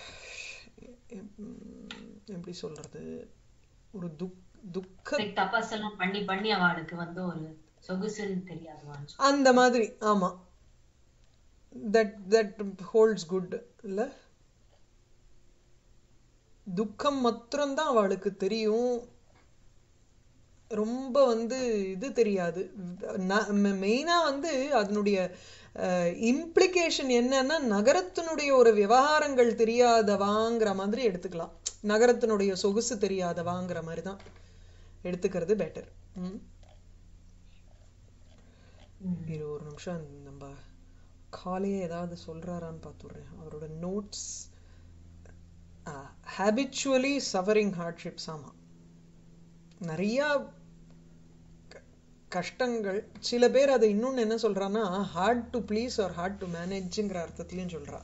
உம், எப்படி சொல்றது ஒரு துக் துக்க Like தபஸ் எல்லாம் பண்ணி பண்ணி அவளுக்கு வந்து ஒரு சொகுசுன்னு தெரியாதுவான்னு அந்த மாதிரி ஆமா தட் தட் ஹோல்ட்ஸ் குட் இல்ல துக்கம் மாத்திரம்தான் அவளுக்கு தெரியும் ரொம்ப வந்து இது தெரியாது மெயினா வந்து அதனுடைய இம்ப்ளிகேஷன் என்னன்னா நகரத்தினுடைய ஒரு விவகாரங்கள் தெரியாதவாங்கிற மாதிரி எடுத்துக்கலாம் நகரத்தினுடைய சொகுசு தெரியாதவாங்கிற மாதிரி தான் எடுத்துக்கிறது பெட்டர் ம் இரு ஒரு நிமிஷம் நம்ம காலையே ஏதாவது சொல்றாரான்னு பார்த்துடுறேன் அவரோட நோட்ஸ் ஹேபிச்சுவலி சஃபரிங் ஹார்ட்ஷிப்ஸ் ஆமா நிறைய க- கஷ்டங்கள் சில பேர் அதை இன்னொன்னு என்ன சொல்றான்னா hard to please or hard to மேனேஜ்ங்கிற அர்த்தத்திலையும் சொல்றா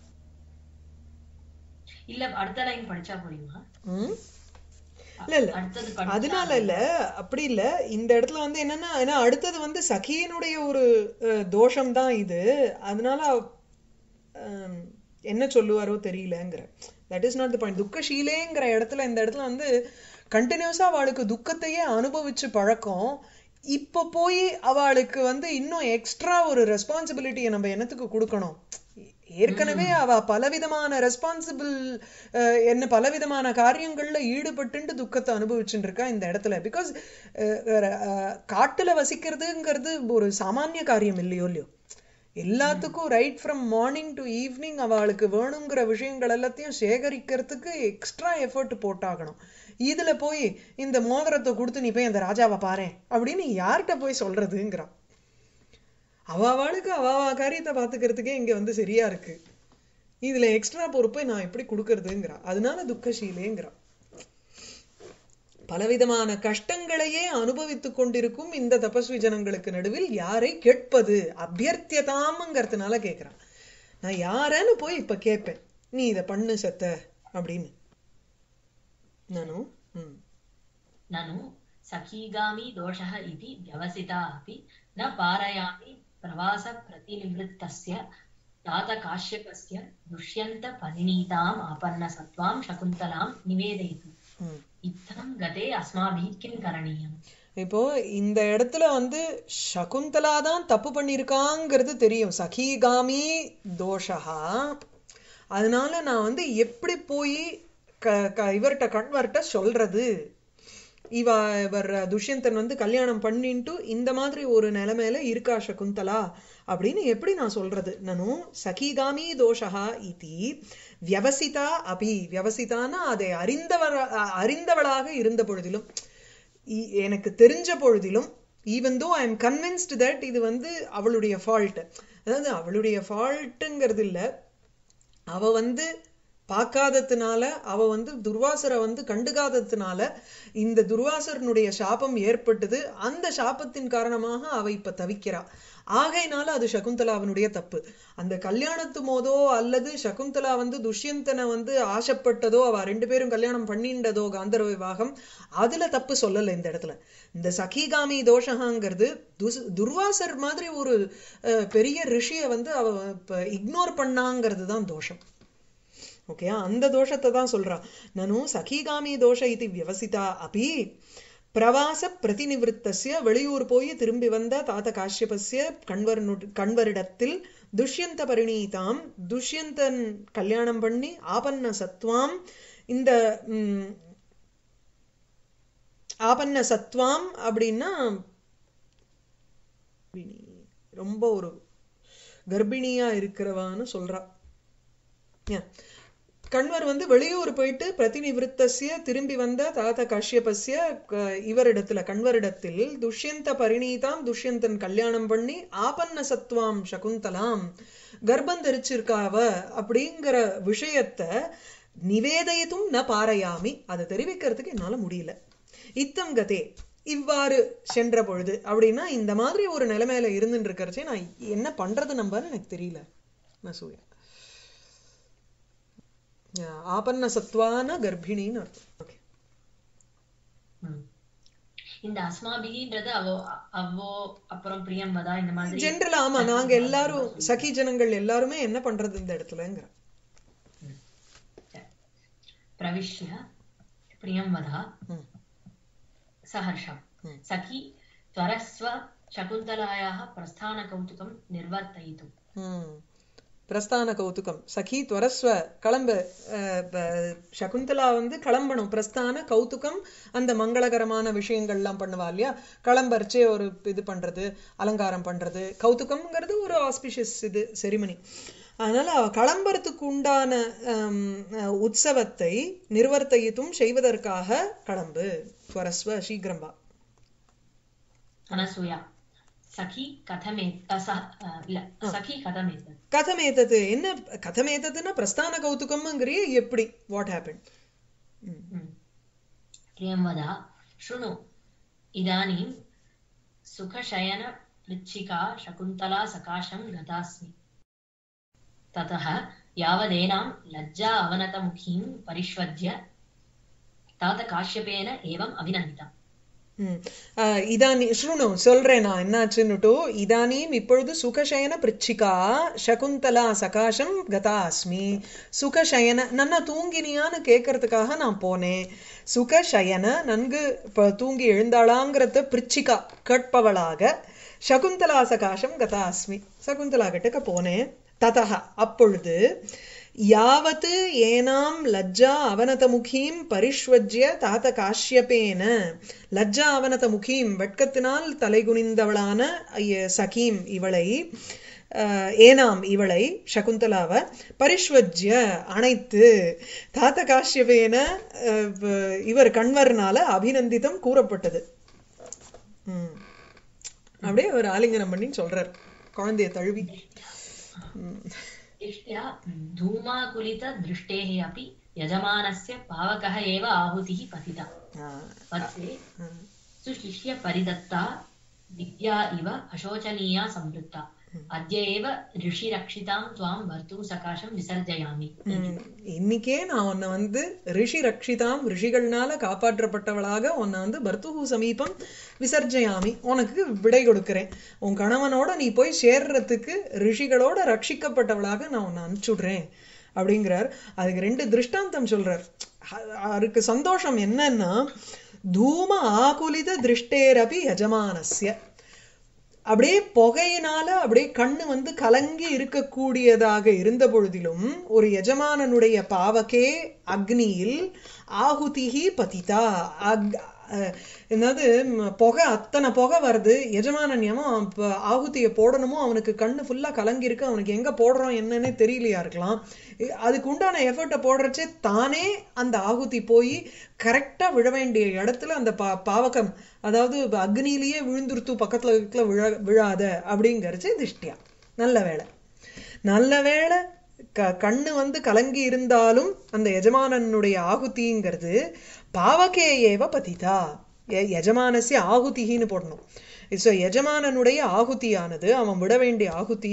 இல்ல அடுத்த லைன் படிச்சா புரியுமா ம் இல்ல இல்ல அடுத்தது படிச்சா அதனால இல்ல அப்படி இல்ல இந்த இடத்துல வந்து என்னன்னா ஏன்னா அடுத்தது வந்து சகியினுடைய ஒரு தோஷம் தான் இது அதனால அவ- ஹம், என்ன சொல்லுவாரோ தெரியலங்கிற that is not the point துக்கஷீலேங்கிற இடத்துல இந்த இடத்துல வந்து கண்டினியூஸா அவளுக்கு துக்கத்தையே அனுபவிச்சு பழக்கம் இப்ப போய் அவளுக்கு வந்து இன்னும் எக்ஸ்ட்ரா ஒரு ரெஸ்பான்சிபிலிட்டியை நம்ம என்னத்துக்கு கொடுக்கணும் ஏற்கனவே அவ பலவிதமான ரெஸ்பான்சிபிள் என்ன பலவிதமான காரியங்கள்ல ஈடுபட்டுண்டு துக்கத்தை அனுபவிச்சுட்டு இருக்கா இந்த இடத்துல பிகாஸ் காட்டுல வசிக்கிறதுங்கிறது ஒரு சாமானிய காரியம் இல்லையோ இல்லையோ எல்லாத்துக்கும் right from morning to evening அவளுக்கு வேணுங்கிற விஷயங்கள் எல்லாத்தையும் சேகரிக்கிறதுக்கு எக்ஸ்ட்ரா எஃபர்ட் போட்டாகணும் இதுல போய் இந்த மோதிரத்தை கொடுத்து நீ போய் அந்த ராஜாவை பாரேன் அப்படின்னு யார்கிட்ட போய் சொல்றதுங்கிறான் அவ அவளுக்கு அவ அவ காரியத்தை பாத்துக்கிறதுக்கே இங்க வந்து சரியா இருக்கு இதுல எக்ஸ்ட்ரா பொறுப்பை நான் எப்படி கொடுக்கறதுங்கிறா அதனால துக்கஷீலேங்கிறா பலவிதமான கஷ்டங்களையே அனுபவித்துக் கொண்டிருக்கும் இந்த தபஸ்வி ஜனங்களுக்கு நடுவில் யாரை கேட்பது அபியர்த்தியதாமங்கிறதுனால கேக்குறான் நான் யாரன்னு போய் இப்ப கேட்பேன் நீ இத பண்ணு செத்த அப்படின்னு நானும் ம் ननु सखीगामी दोषः इति व्यवसिता अपि न पारयामि प्रवासप्रतिनिवृत्तस्य तातकाश्यपस्य दुष्यन्तपरिणीताम् आपन्नसत्त्वां शकुन्तलां निवेदयतु ம் इत्थं गते अस्माभिः किं करणीयम् இப்போ இந்த இடத்துல வந்து சகுந்தலா தான் தப்பு பண்ணியிருக்காங்கிறது தெரியும் சகிகாமி தோஷா அதனால நான் வந்து எப்படி போய் க க இவர்கிட்ட கண்வர்கிட்ட சொல்றது இவ இவர் துஷ்யந்தன் வந்து கல்யாணம் பண்ணிட்டு இந்த மாதிரி ஒரு நிலைமையில இருக்கா சகுந்தலா அப்படின்னு எப்படி நான் சொல்றது நானும் சகிகாமி தோஷா இதி வியவசிதா அபி வியவசிதானா அதை அறிந்தவர அறிந்தவளாக இருந்த பொழுதிலும் இ- எனக்கு தெரிஞ்ச பொழுதிலும் even though I am convinced that இது வந்து அவளுடைய ஃபால்ட் அதாவது அவளுடைய ஃபால்ட்டுங்கிறது இல்ல அவ வந்து பார்க்காததுனால அவ வந்து துர்வாசரை வந்து கண்டுக்காததுனால இந்த துர்வாசரனுடைய சாபம் ஏற்பட்டது அந்த சாபத்தின் காரணமாக அவ இப்ப தவிக்கிறா ஆகையினால அது சகுந்தலாவினுடைய தப்பு அந்த கல்யாணத்து போதோ அல்லது சகுந்தலா வந்து துஷ்யந்தனை வந்து ஆசைப்பட்டதோ அவ ரெண்டு பேரும் கல்யாணம் பண்ணிண்டதோ காந்தர்வ விவாகம் அதுல தப்பு சொல்லல இந்த இடத்துல இந்த சகிகாமி தோஷகாங்கிறது துஸ் துர்வாசர் மாதிரி ஒரு அஹ், பெரிய ரிஷியை வந்து அவ இப்ப இக்னோர் பண்ணாங்கிறது தான் தோஷம் ஓகே அந்த தோஷத்தை தான் சொல்றா நனு சகிகாமி தோஷ இது வியவசிதா அபி பிரவாச பிரதிநிவத்தஸ்ய வெளியூர் போய் திரும்பி வந்த தாத்த காஷ்யபஸ்ய கண்வர் கண்வரிடத்தில் துஷ்யந்த பரிணீதாம் துஷ்யந்தன் கல்யாணம் பண்ணி ஆபன்ன சத்வாம் இந்த ம், ஆபன்ன சத்வாம் அப்படின்னா ரொம்ப ஒரு கர்ப்பிணியா இருக்கிறவான்னு சொல்றா Yeah. கண்வர் வந்து வெளியூர் போயிட்டு பிரதிநிவிருத்தசிய திரும்பி வந்த தாத்த காஷ்யபஸ்ய க- இவரிடத்துல கண்வரிடத்தில் துஷ்யந்த பரிணீதாம் துஷ்யந்தன் கல்யாணம் பண்ணி ஆபன்ன சத்வாம் சகுந்தலாம் கர்ப்பம் தரிச்சிருக்காவ அப்படிங்கிற விஷயத்த நிவேதயத்தும் ந பாரையாமி அதை தெரிவிக்கிறதுக்கு என்னால முடியல இத்தம் கதே இவ்வாறு சென்ற பொழுது அப்படின்னா இந்த மாதிரி ஒரு நிலைமையில இருந்துட்டு இருக்கிறச்சே நான் என்ன பண்றது நம்பன்னு எனக்கு தெரியல நான் சூயா ஆபன்ன சத்வான கர்ப்பிணின்னு அர்த்தம் ஓகே ம். இந்த அஸ்மாபிகின்றது அவோ அவ்வோ அப்புறம் பிரியம்பதா இந்த மாதிரி ஜென்ரலா ஆமா நாங்க எல்லாரும் சகி ஜனங்கள் எல்லாருமே என்ன பண்றது இந்த இடத்துலங்கிற प्रविश्य प्रियं वदा ம், सहर्षम् ம். सखी त्वरस्व शकुन्तलायाः प्रस्थानकौतुकं निर्वर्तयितुम् ம். பிரஸ்தான கௌதுகம் சகி துவரஸ்வ கிளம்பு அஹ், ப- சகுந்தலா வந்து கிளம்பணும் பிரஸ்தான கௌதுகம் அந்த மங்களகரமான விஷயங்கள்லாம் பண்ணுவா இல்லையா கிளம்பரிச்சே ஒரு இது பண்றது அலங்காரம் பண்றது கௌதுகம்ங்கிறது ஒரு ஆஸ்பிஷியஸ் இது செரிமனி அதனால அவ கிளம்புறதுக்கு உண்டான ஹம், அஹ், உற்சவத்தை நிர்வர்த்தயித்தும் செய்வதற்காக கிளம்பு துவரஸ்வ சீக்கிரம்பா अनसूया सखी कथमेत् सः இல்ல सखी कथमेतत् கதமேத்தது என்ன கதமேத்ததுன்னா பிரஸ்தான கௌதுகம்ங்கிறிய எப்படி வாட் ஹேப்பன் प्रियं वदा शृणु इदानीं सुखशयन पृच्छिका शकुन्तला सकाशं गतास्मि ततः यावदेनां लज्जा अवनतमुखीं परिष्वज्य तात काश्यपेन एवम् अभिनन्दिता ம். அஹ், இதானி ஸ்ருணு சொல்றேன் நான் என்னாச்சுன்னுட்டு இதானீம் இப்பொழுது சுகசயன பிருச்சிகா சகுந்தலா சகாசம் கதா அஸ்மி சுகசயன நன்னா தூங்கினியான்னு கேட்கறதுக்காக நான் போனேன் சுகசயன நன்கு இப்ப தூங்கி எழுந்தாளாங்கிறத பிருச்சிகா கேட்பவளாக சகுந்தலா சகாசம் கதா அஸ்மி சகுந்தலா கிட்டக்க போனேன் ததக அப்பொழுது யாவத் ஏனாம் லஜ்ஜா அவனதமுகீம் பரிஷ்வஜ்ய தாத்த காஷ்யபேன லஜ்ஜா அவனதமுகீம் வெட்கத்தினால் தலைகுனிந்தவளான ஐய- சகீம் இவளை அஹ், ஏனாம் இவளை சகுந்தலாவ பரிஷ்வஜ்ய அணைத்து தாத்த காஷ்யபேன அஹ், வ- இவர் கண்வர்னால அபிநந்திதம் கூறப்பட்டது ம். அப்படியே ஒரு ஆலிங்கனம் பண்ணி சொல்றார் குழந்தைய தழுவி ம். दृष्ट्या धूमाकुलितदृष्टेः अपि यजमानस्य पावकः एव आहुतिः पतिता ஆ, वत्से ஆ. सुशिष्यपरिदत्ता विद्या इव अशोचनीया संवृत्ता अद्य एव ऋषिरक्षितां त्वां भर्तुं सकाशं विसर्जयामि ம். இன்னிக்கே நான் உன்னை வந்து ரிஷி ரக்ஷிதாம் ரிஷிகள்னால காப்பாற்றப்பட்டவளாக உன்னை வந்து பர்த்துஹு சமீபம் விசர்ஜயாமி உனக்கு விடை கொடுக்கிறேன் உன் கணவனோட நீ போய் சேர்றதுக்கு ரிஷிகளோட ரட்சிக்கப்பட்டவளாக நான் உன்னை அனுப்பிச்சுடுறேன் அப்படிங்கிறார் அதுக்கு ரெண்டு திருஷ்டாந்தம் சொல்றார் அ- அவருக்கு சந்தோஷம் என்னன்னா தூம ஆகுலித திருஷ்டேரபி யஜமானஸ்ய அப்படியே புகையினால அப்படியே கண்ணு வந்து கலங்கி இருக்கக்கூடியதாக இருந்த பொழுதிலும் ஒரு எஜமானனுடைய பாவகே அக்னியில் ஆகுதிகி பதிதா அக் அஹ், என்னது ம், புகை அத்தனை புகை வருது எஜமானன் எவன் அப்ப ஆகுதியை போடணுமோ அவனுக்கு கண்ணு ஃபுல்லா கலங்கி இருக்கு அவனுக்கு எங்க போடுறோம் என்னன்னே தெரியலையா இருக்கலாம் இ- அதுக்கு உண்டான எஃபர்ட்டை போடுறச்சே தானே அந்த ஆகுதி போய் கரெக்டா விழ வேண்டிய இடத்துல அந்த பா பாவகம் அதாவது அக்னியிலேயே விழுந்துருத்து பக்கத்துல இருக்கல விழ விழாத அப்படிங்கறச்சு திஷ்டியா நல்ல வேளை நல்ல வேளை க கண்ணு வந்து கலங்கி இருந்தாலும் அந்த எஜமானனுடைய ஆகுதிங்கிறது பாவகே ஏவ பதிதா எ- எஜமானசிய ஆகுதின்னு போடணும் ஸோ எஜமானனுடைய ஆகுதியானது அவன் விட வேண்டிய ஆகுதி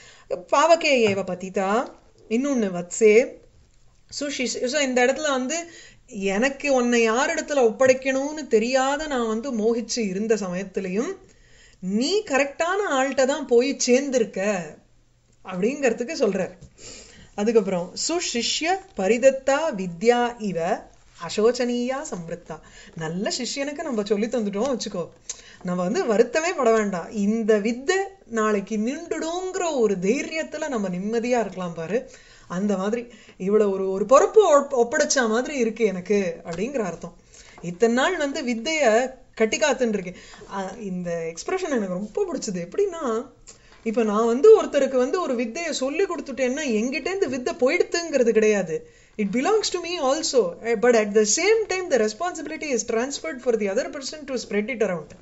பாவகே ஏவ பதிதா இன்னொன்னு வத்சே சுஷிஷ் ஸோ இந்த இடத்துல வந்து எனக்கு உன்னை யார் இடத்துல ஒப்படைக்கணும்னு தெரியாத நான் வந்து மோகிச்சு இருந்த சமயத்திலையும் நீ கரெக்டான ஆள்கிட்ட தான் போய் சேர்ந்திருக்க அப்படிங்கிறதுக்கு சொல்றார் அதுக்கப்புறம் சுஷிஷ்ய பரிதத்தா வித்யா இவ அசோச்சனீயா சம்ருத்தா நல்ல சிஷ்யனுக்கு நம்ம சொல்லி தந்துட்டோம் வச்சுக்கோ நம்ம வந்து வருத்தமே பட வேண்டாம் இந்த வித்தை நாளைக்கு நின்றுடுங்கிற ஒரு தைரியத்துல நம்ம நிம்மதியா இருக்கலாம் பாரு அந்த மாதிரி இவ்வளவு ஒரு ஒரு பொறுப்பு ஒப்- ஒப்படைச்ச மாதிரி இருக்கு எனக்கு அப்படிங்கிற அர்த்தம் இத்தனை நாள் வந்து வித்தைய கட்டி காத்துன்னு இருக்கேன் அஹ் இந்த எக்ஸ்பிரஷன் எனக்கு ரொம்ப பிடிச்சது எப்படின்னா இப்ப நான் வந்து ஒருத்தருக்கு வந்து ஒரு வித்தையை சொல்லி கொடுத்துட்டேன்னா எங்கிட்ட இந்த வித்தை போயிடுத்துங்கிறது கிடையாது it belongs to me also but at the same time the responsibility is transferred for the other person to spread it around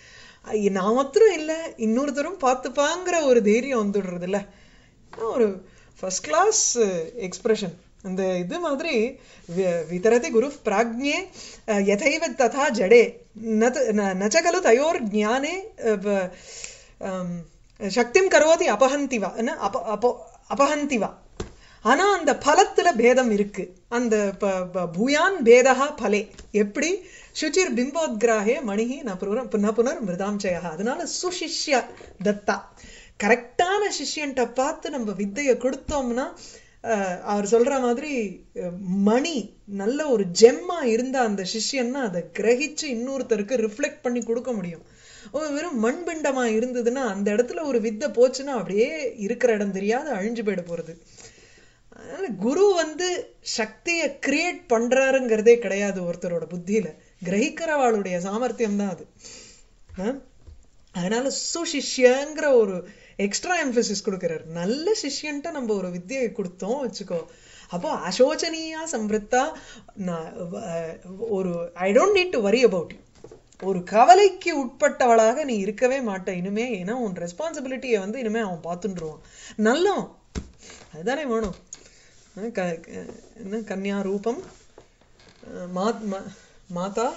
நான் மாத்திரம் இல்ல இன்னொருத்தரும் பார்த்துப்பாங்கிற ஒரு தைரியம் வந்துடுறது இல்ல ஒரு ஃபர்ஸ்ட் கிளாஸ் எக்ஸ்பிரஷன் அந்த இது மாதிரி வி- விதரதி குரு பிராஜ்ஞே அஹ், யதைவ ததா ஜடே நத் ந- நச்ச கலு தயோர் ஞானே அஹ், வ- ஆம், சக்திம் கரோதி அபஹந்தி வா என்ன அப அப்போ அபஹந்தி வா ஆனா அந்த பலத்துல பேதம் இருக்கு அந்த ப- ப- பூயான் பேதா பலே எப்படி சுச்சிர் பிம்போத்கிராஹே மணிஹி ந புனர் ந புனர் மிருதாம்சயா அதனால சுசிஷ்ய தத்தா கரெக்டான சிஷ்யன்ட்ட பார்த்து நம்ம வித்தையை கொடுத்தோம்னா அஹ், அவர் சொல்ற மாதிரி அஹ், மணி நல்ல ஒரு ஜெம்மா இருந்த அந்த சிஷ்யன்னா அதை கிரகிச்சு இன்னொருத்தருக்கு ரிஃப்ளெக்ட் பண்ணி கொடுக்க முடியும் ஓ, வெறும் மண்பிண்டமா இருந்ததுன்னா அந்த இடத்துல ஒரு வித்தை போச்சுன்னா அப்படியே இருக்கிற இடம் தெரியாத அழிஞ்சு போயிட போறது அதனால குரு வந்து சக்தியை கிரியேட் பண்றாருங்கிறதே கிடையாது ஒருத்தரோட புத்தியில கிரகிக்கிறவாளுடைய சாமர்த்தியம் தான் அது ஆ? அதனால சுசிஷ்யங்கிற ஒரு எக்ஸ்ட்ரா எம்பசிஸ் கொடுக்கிறார் நல்ல சிஷ்யன்ட்ட நம்ம ஒரு வித்தியை கொடுத்தோம் வச்சுக்கோ அப்போ அசோச்சனீயா சம்பிருத்தா நான் அஹ், ஒரு I don't need to worry about ஒரு கவலைக்கு உட்பட்டவளாக நீ இருக்கவே மாட்ட இனிமே ஏன்னா உன் ரெஸ்பான்சிபிலிட்டியை வந்து இனிமே அவன் பார்த்துட்டுருவான் நல்லவன் அதுதானே வேணும் அஹ் க- க- என்ன கன்யா ரூபம் அஹ் மாத் ம- மாதா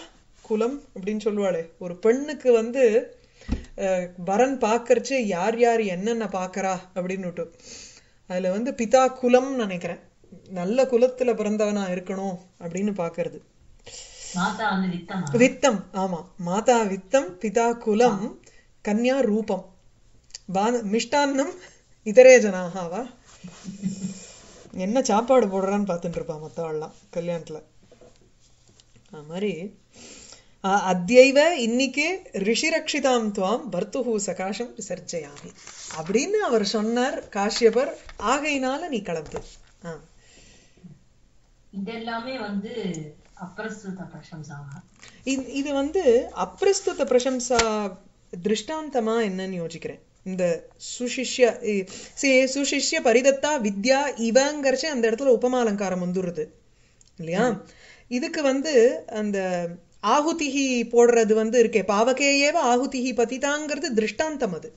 குலம் அப்படின்னு சொல்லுவாளே ஒரு பெண்ணுக்கு வந்து அஹ், வரன் பார்க்கறச்சு யார் யார் என்னென்ன பார்க்கறா அப்படின்னுட்டு அதுல வந்து பிதா குலம்னு நினைக்கிறேன் நல்ல குலத்துல பிறந்தவனா இருக்கணும் அப்படின்னு பார்க்கறது மாதா வந்து வித்தமா வித்தம் ஆமா மாதா வித்தம் பிதா குலம் கன்யா ரூபம் பான மிஷ்டான்னம் இதரே ஜனாகாவா என்ன சாப்பாடு போடுறான்னு பார்த்துட்டு இருப்பா மத்தவாள்லாம் கல்யாணத்துல அது மாதிரி அ- அத்யைவ இன்னைக்கே ரிஷிரக்ஷிதாம் துவாம் பர்த்துஹு சகாசம் விசர்ஜயாமி அப்படின்னு அவர் சொன்னார் காஷ்யபர் ஆகையினால நீ கிளம்பு ஆ. இதெல்லாமே வந்து அப்பிரஸ்துத பிரசம்சாவா இது இது வந்து அப்பிரஸ்துத பிரசம்சா திருஷ்டாந்தமா என்னன்னு யோசிக்கிறேன் இந்த சுஷிஷ்ய இ- see, சுஷிஷ்ய பரிதத்தா வித்யா இவங்கரிச்சு அந்த இடத்துல உபமாலங்காரம் வந்துடுது இல்லையா இதுக்கு வந்து அந்த ஆகுதிஹி போடுறது வந்து இருக்கே பாவகேயேவ ஆகுதிஹி பதிதாங்கிறது திருஷ்டாந்தம் அது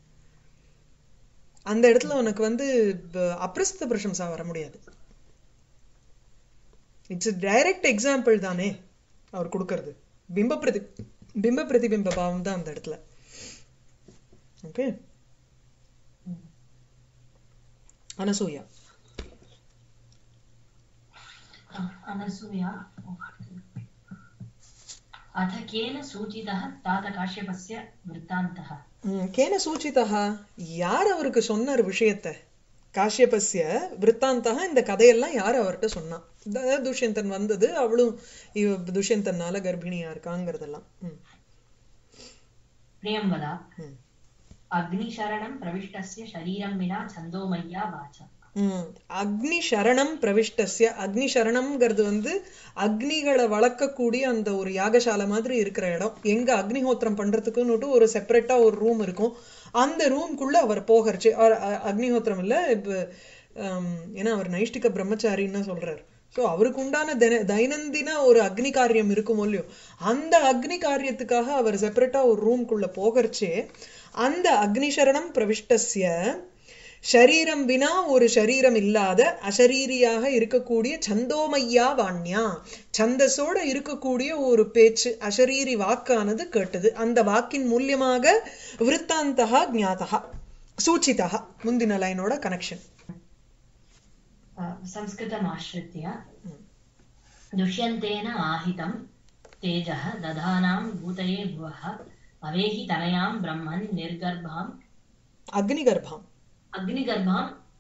அந்த இடத்துல உனக்கு வந்து ப- அப்பிரஸ்துத பிரசம்சா வர முடியாது இட்ஸ் டைரக்ட் எக்ஸாம்பிள் தானே அவர் கொடுக்கறது பிம்ப பிரதி பிம்ப பிரதிபிம்ப பாவம் தான் அந்த இடத்துல ஓகே அனசூயா अनसूया अथ केन सूचितः तात काश्यपस्य वृत्तान्तः ம், கேன சூச்சிதா யார் அவருக்கு சொன்னார் விஷயத்த காஷ்யபஸ்ய விற்த்தாந்தா இந்த கதையெல்லாம் யார் அவர்கிட்ட சொன்னா த- துஷ்யந்தன் வந்தது அவளும் இவ துஷ்யந்தனால கர்ப்பிணியா இருக்காங்கிறதெல்லாம் ம், प्रियं वद ம். अग्निशरणं प्रविष्टस्य शरीरं विना छन्दोमय्या वाचा ம். அக்னி சரணம் பிரவிஷ்டஸ்ய அக்னி சரணம்ங்கிறது வந்து அக்னிகளை வளர்க்கக்கூடிய அந்த ஒரு யாகசாலை மாதிரி இருக்கிற இடம் எங்க அக்னிஹோத்திரம் பண்றதுக்குன்னுட்டு ஒரு செப்பரேட்டா ஒரு ரூம் இருக்கும் அந்த ரூம்குள்ள அவர் போகிறச்சு அவர் அ- அக்னிஹோத்திரம் இல்ல இப்ப ஆம், ஏன்னா அவர் நைஷ்டிக பிரம்மச்சாரின்னு தான் சொல்றாரு ஸோ அவருக்கு உண்டான தின தைனந்தின ஒரு அக்னி காரியம் இருக்கும் இல்லையோ அந்த அக்னி காரியத்துக்காக அவர் செப்பரேட்டா ஒரு ரூம்குள்ள போகிறச்சே அந்த அக்னிசரணம் பிரவிஷ்டஸ்ய ஷரீரம் வினா ஒரு ஷரீரம் இல்லாத அசரீரியாக இருக்கக்கூடிய சந்தோமையா வாண்யா சந்தஸோட இருக்கக்கூடிய ஒரு பேச்சு அசரீரி வாக்கானது கேட்டது அந்த வாக்கின் மூலியமாக விருத்தாந்தகா ஞாதகா சூச்சிதா முந்தின லைனோட கனெக்ஷன் अ, संस्कृतमाश्रित्य दुष्यन्तेन आहितं तेजः दधानां भूतये भुवः अवेहि तनयां ब्रह्मन् निर्गर्भाम् அக்னிகர்ப்பாம் अग्निगर्भां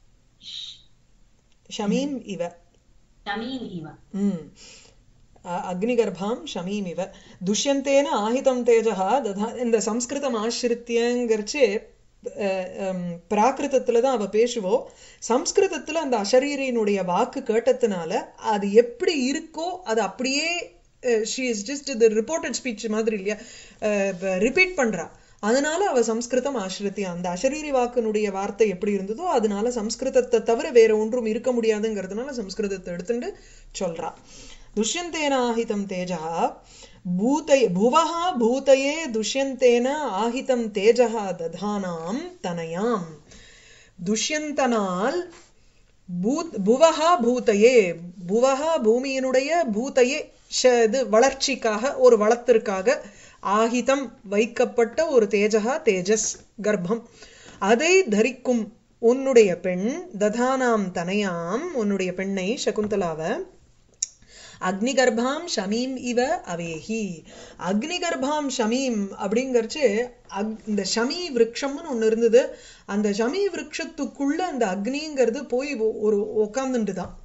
ஷமீம் இவ शमीम् इव ம் அ- அக்னிகர்ப்பாம் ஷமீம் இவ துஷ்யந்தேன ஆஹிதம் தேஜா ததா இந்த சம்ஸ்கிருதம் ஆசிரித்தியங்கிறச்சு பிராகிருதத்துல தான் அவ பேசுவோ சம்ஸ்கிருதத்துல அந்த அசரீரியினுடைய வாக்கு கேட்டதுனால அது எப்படி இருக்கோ அது அப்படியே ஷி இஸ் ஜஸ்ட் இது ரிப்போர்ட்டட் ஸ்பீச் மாதிரி இல்லையா ரிப்பீட் பண்றா அதனால அவ சம்ஸ்கிருதம் ஆசிரித்தியா அந்த அசரீரி வாக்கினுடைய வார்த்தை எப்படி இருந்ததோ அதனால சம்ஸ்கிருதத்தை தவிர வேற ஒன்றும் இருக்க முடியாதுங்கிறதுனால சம்ஸ்கிருதத்தை எடுத்துட்டு சொல்றா துஷ்யந்தேன ஆஹிதம் தேஜா பூதய புவஹ பூதயே துஷ்யந்தேன ஆஹிதம் தேஜா ததானாம் தனயாம் துஷ்யந்தனால் பூத் புவஹா பூதையே புவஹா பூமியினுடைய பூதையே ஷ- இது வளர்ச்சிக்காக ஒரு வளத்திற்காக ஆகிதம் வைக்கப்பட்ட ஒரு தேஜகா தேஜஸ் கர்ப்பம் அதை தரிக்கும் உன்னுடைய பெண் ததானாம் தனையாம் உன்னுடைய பெண்ணை சகுந்தலாவை அக்னிகர்ப்பாம் ஷமீம் இவ அவேஹி அக்னிகர்ப்பாம் ஷமீம் அப்படிங்கறச்சு அக் இந்த ஷமி விருட்சம்னு ஒண்ணு இருந்தது அந்த ஷமி விருட்சத்துக்குள்ள அந்த அக்னிங்கிறது போய் ஒ- ஒரு உக்காந்துட்டு தான்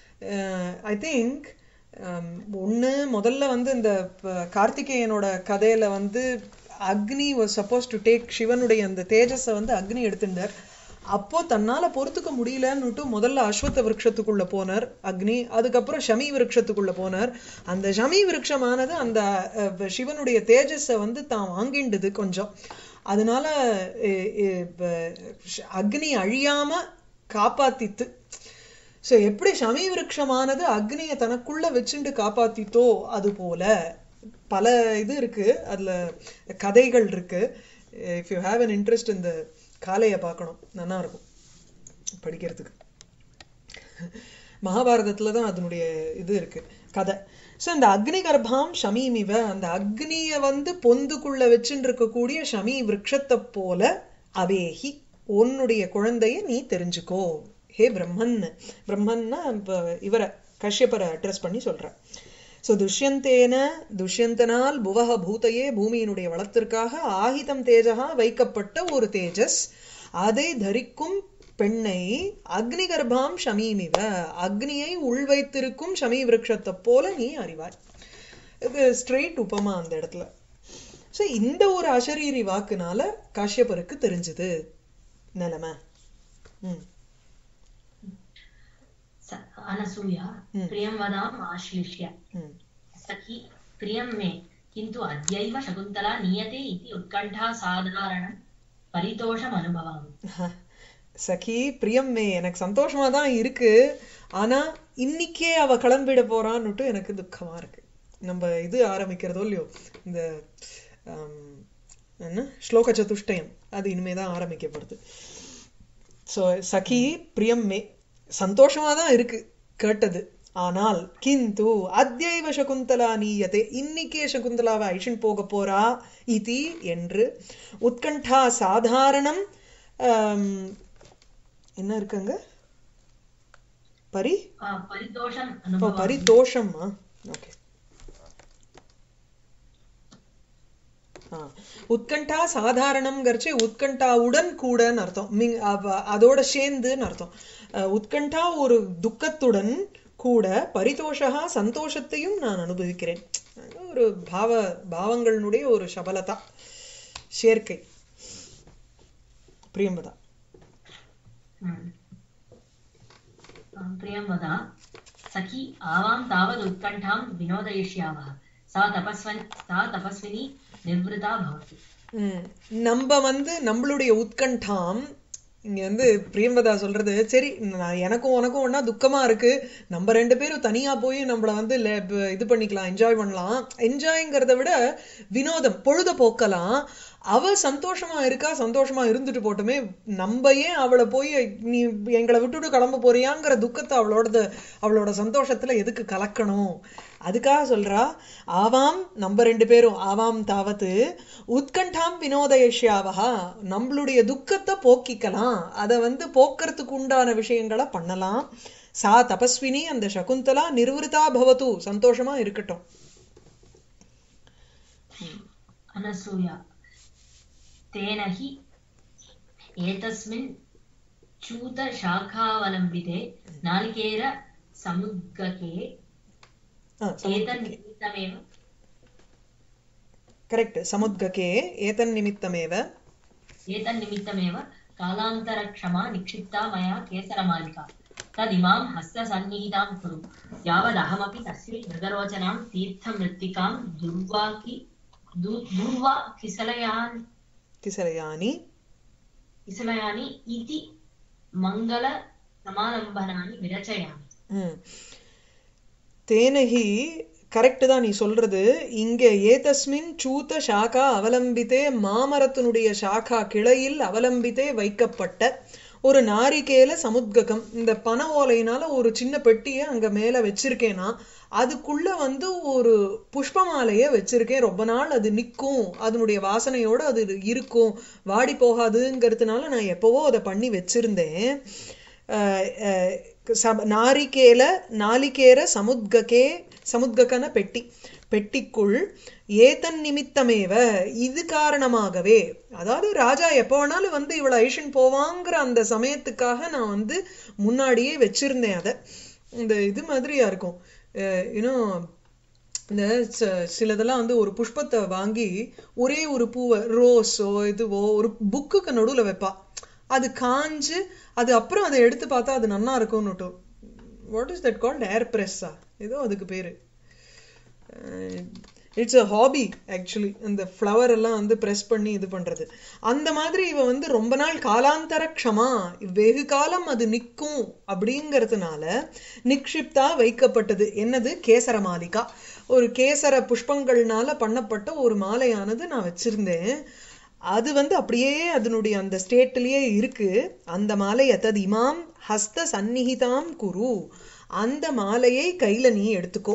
ஐ திங்க் ஒண்ணு முதல்ல வந்து இந்த ப- கார்த்திகேயனோட கதையில வந்து அக்னி was supposed டு டேக் சிவனுடைய அந்த தேஜஸை வந்து அக்னி எடுத்துட்டார் அப்போ தன்னால பொறுத்துக்க முடியலன்னுட்டு முதல்ல அஸ்வத்த விருட்சத்துக்குள்ள போனார் அக்னி அதுக்கப்புறம் ஷமி விருட்சத்துக்குள்ள போனார் அந்த ஷமி விருட்சமானது அந்த அஹ், சிவனுடைய தேஜஸை வந்து தான் வாங்கிண்டது கொஞ்சம் அதனால எ- எ- ப- ஷ- அக்னி அழியாம காப்பாத்தித்து சோ எப்படி ஷமி விருட்சமானது அக்னியை தனக்குள்ள வச்சுண்டு காப்பாத்தித்தோ அது போல பல இது இருக்கு அதுல கதைகள் இருக்கு if you have an interest இந்த காளைய பார்க்கணும் நல்லா இருக்கும் படிக்கிறதுக்கு மகாபாரதத்துல தான் அதனுடைய இது இருக்கு கதை ஸோ அந்த அக்னி கர்ப்பாம் ஷமீமிவ அந்த அக்னிய வந்து பொந்துக்குள்ள வச்சுட்டு இருக்கக்கூடிய ஷமி விரக்ஷத்தை போல அவேஹி உன்னுடைய குழந்தைய நீ தெரிஞ்சுக்கோ ஹே பிரம்மன் பிரம்மன்னா இப்ப இவரை கஷ்யப்பரை அட்ரஸ் பண்ணி சொல்ற ஸோ துஷ்யந்தேன துஷ்யந்தனால் புவக பூதையே பூமியினுடைய வளத்திற்காக ஆகிதம் தேஜகா வைக்கப்பட்ட ஒரு தேஜஸ் அதை தரிக்கும் பெண்ணை அக்னி கர்ப்பாம் ஷமீமிவ அக்னியை உள்வைத்திருக்கும் ஷமி விரக்ஷத்தை போல நீ அறிவாய் இது ஸ்ட்ரெயிட் உபமா அந்த இடத்துல ஸோ இந்த ஒரு அசரீரி வாக்குனால காஷ்யபருக்கு தெரிஞ்சது நிலைமை ம் स- अनसूया प्रियं वदाम् आश्लिष्य ம் सखि प्रियं मे किन्तु अद्यैव शकुन्तला नीयते इति उत्कण्ठा साधारणं परितोषम् अनुभवामि சகி பிரியம்மே எனக்கு சந்தோஷமா தான் இருக்கு ஆனா இன்னிக்கே அவ கிளம்பிட போறான்னுட்டு எனக்கு துக்கமா இருக்கு நம்ம இது ஆரம்பிக்கிறதோ இல்லையோ இந்த ஆம், என்ன ஸ்லோக சதுஷ்டயம் அது இனிமேதான் ஆரம்பிக்கப்படுது ஸோ சகி பிரியம்மே சந்தோஷமா தான் இருக்கு கேட்டது ஆனால் கிந்து அத்யைவ சகுந்தலா நீயதே இன்னிக்கே சகுந்தலாவை ஐஷன் போக போறா இதி என்று உத்கண்டா சாதாரணம் ஆம், என்ன இருக்குங்க பரி आ, परितोषम् ஓ अनुभवामि பரிதோஷமா ஓகே ஆ உத்கண்டா சாதாரணம்ங்கிறச்சு உத்கண்டாவுடன் கூடன்னு அர்த்தம் மீன் அவ- அதோட சேர்ந்துன்னு அர்த்தம் அஹ், உத்கண்டா ஒரு துக்கத்துடன் கூட பரிதோஷகா சந்தோஷத்தையும் நான் அனுபவிக்கிறேன் அது ஒரு பாவ பாவங்களினுடைய ஒரு சபலதா சேர்க்கை பிரியம்பதா हम्म। आं, प्रियं वद सखि आवां तावद् उत्कण्ठां विनोदयिष्यामः सा तपस्वन् सा तपस्विनी निवृता भवति ம். நம்ம வந்து நம்மளுடைய உத்கண்டாம் இங்க வந்து பிரியம்பதா சொல்றது சரி நான் எனக்கும் உனக்கும் ஒண்ணா துக்கமா இருக்கு நம்ம ரெண்டு பேரும் தனியா போய் நம்மள வந்து லே- ப- இது பண்ணிக்கலாம் என்ஜாய் பண்ணலாம் என்ஜாய்ங்கிறத விட வினோதம் பொழுத போக்கலாம் அவ சந்தோஷமா இருக்கா சந்தோஷமா இருந்துட்டு போட்டுமே நம்ம ஏன் அவளை போய் நீ எங்களை விட்டுட்டு கிளம்ப போறியாங்கிற துக்கத்தை அவளோட அவளோட சந்தோஷத்துல எதுக்கு கலக்கணும் அதுக்காக சொல்றா ஆவாம் நம்ம ரெண்டு பேரும் ஆவாம் தாவது உத்கண்டாம் வினோதயஷ்யாவஹா நம்மளுடைய துக்கத்தை போக்கிக்கலாம் அதை வந்து போக்குறதுக்கு உண்டான விஷயங்களை பண்ணலாம் சா தபஸ்வினி அந்த சகுந்தலா நிர்வൃதா பவத்து சந்தோஷமா இருக்கட்டும் अनसूया तेन हि एतस्मिन् च्यूतशाखावलम्बिते नारिकेरसमुद्गके ஆ, एतन्निमित्तमेव கரெக்ட் சமுத்ககே ஏதன் நிமித்தமேவ एतन्निमित्तमेव कालान्तरक्षमा निक्षिप्ता मया केसरमालिका तदिमां हस्तसन्निहितां कुरु यावदहमपि तस्यै मृगरोचनां तीर्थमृत्तिकां दुर्वाकि दु- दुर्वा किसलयान् கிசலயானி किसलयानि इति मङ्गलसमालम्बनानि विरचयामि ம் தேனகி கரெக்ட் தான் நீ சொல்றது இங்க ஏதஸ்மின் சூத சாகா அவலம்பித்தே மாமரத்தினுடைய சாகா கிளையில் அவலம்பித்தே வைக்கப்பட்ட ஒரு நாரிகேல சமுத்ககம் இந்த பனை ஓலையினால ஒரு சின்ன பெட்டியை அங்க மேல வச்சிருக்கேனா அதுக்குள்ள வந்து ஒரு புஷ்ப மாலையை வச்சிருக்கேன் ரொம்ப நாள் அது நிக்கும் அதனுடைய வாசனையோட அது இருக்கும் வாடி போகாதுங்கிறதுனால நான் எப்பவோ அதை பண்ணி வச்சிருந்தேன் அஹ், அஹ், சப நாரிகேல நாலிகேர சமுத்ககே சமுத்ககன பெட்டி பெட்டிக்குள் ஏதன் நிமித்தமேவ இது காரணமாகவே அதாவது ராஜா எப்போ வேணாலும் வந்து இவளை ஐஷன் போவாங்கிற அந்த சமயத்துக்காக நான் வந்து முன்னாடியே வச்சிருந்தேன் அதை இந்த இது மாதிரியா இருக்கும் இன்னும் இந்த ச- சிலதெல்லாம் வந்து ஒரு புஷ்பத்தை வாங்கி ஒரே ஒரு பூவை ரோஸோ இதுவோ ஒரு புக்குக்கு நடுவுல வைப்பா அது காஞ்சு அது அப்புறம் அதை எடுத்து பார்த்தா அது நன்னா இருக்கும்னுட்டும் what is that called air ப்ரெஸ்ஸா ஏதோ அதுக்கு பேரு இட்ஸ் அ ஹாபி ஆக்சுவலி இந்த ஃப்ளவர் எல்லாம் வந்து ப்ரெஸ் பண்ணி இது பண்றது அந்த மாதிரி இவ வந்து ரொம்ப நாள் காலாந்தர க்ஷமா வெகு காலம் அது நிற்கும் அப்படிங்கிறதுனால நிக்ஷிப்தா வைக்கப்பட்டது என்னது கேசர மாலிகா ஒரு கேசர புஷ்பங்கள்னால பண்ணப்பட்ட ஒரு மாலையானது நான் வச்சிருந்தேன் அது வந்து அப்படியே அதனுடைய அந்த ஸ்டேட்லயே இருக்கு அந்த மாலை தத் இமாம் ஹஸ்த சந்நிகிதாம் குரு அந்த மாலையை கையில நீ எடுத்துக்கோ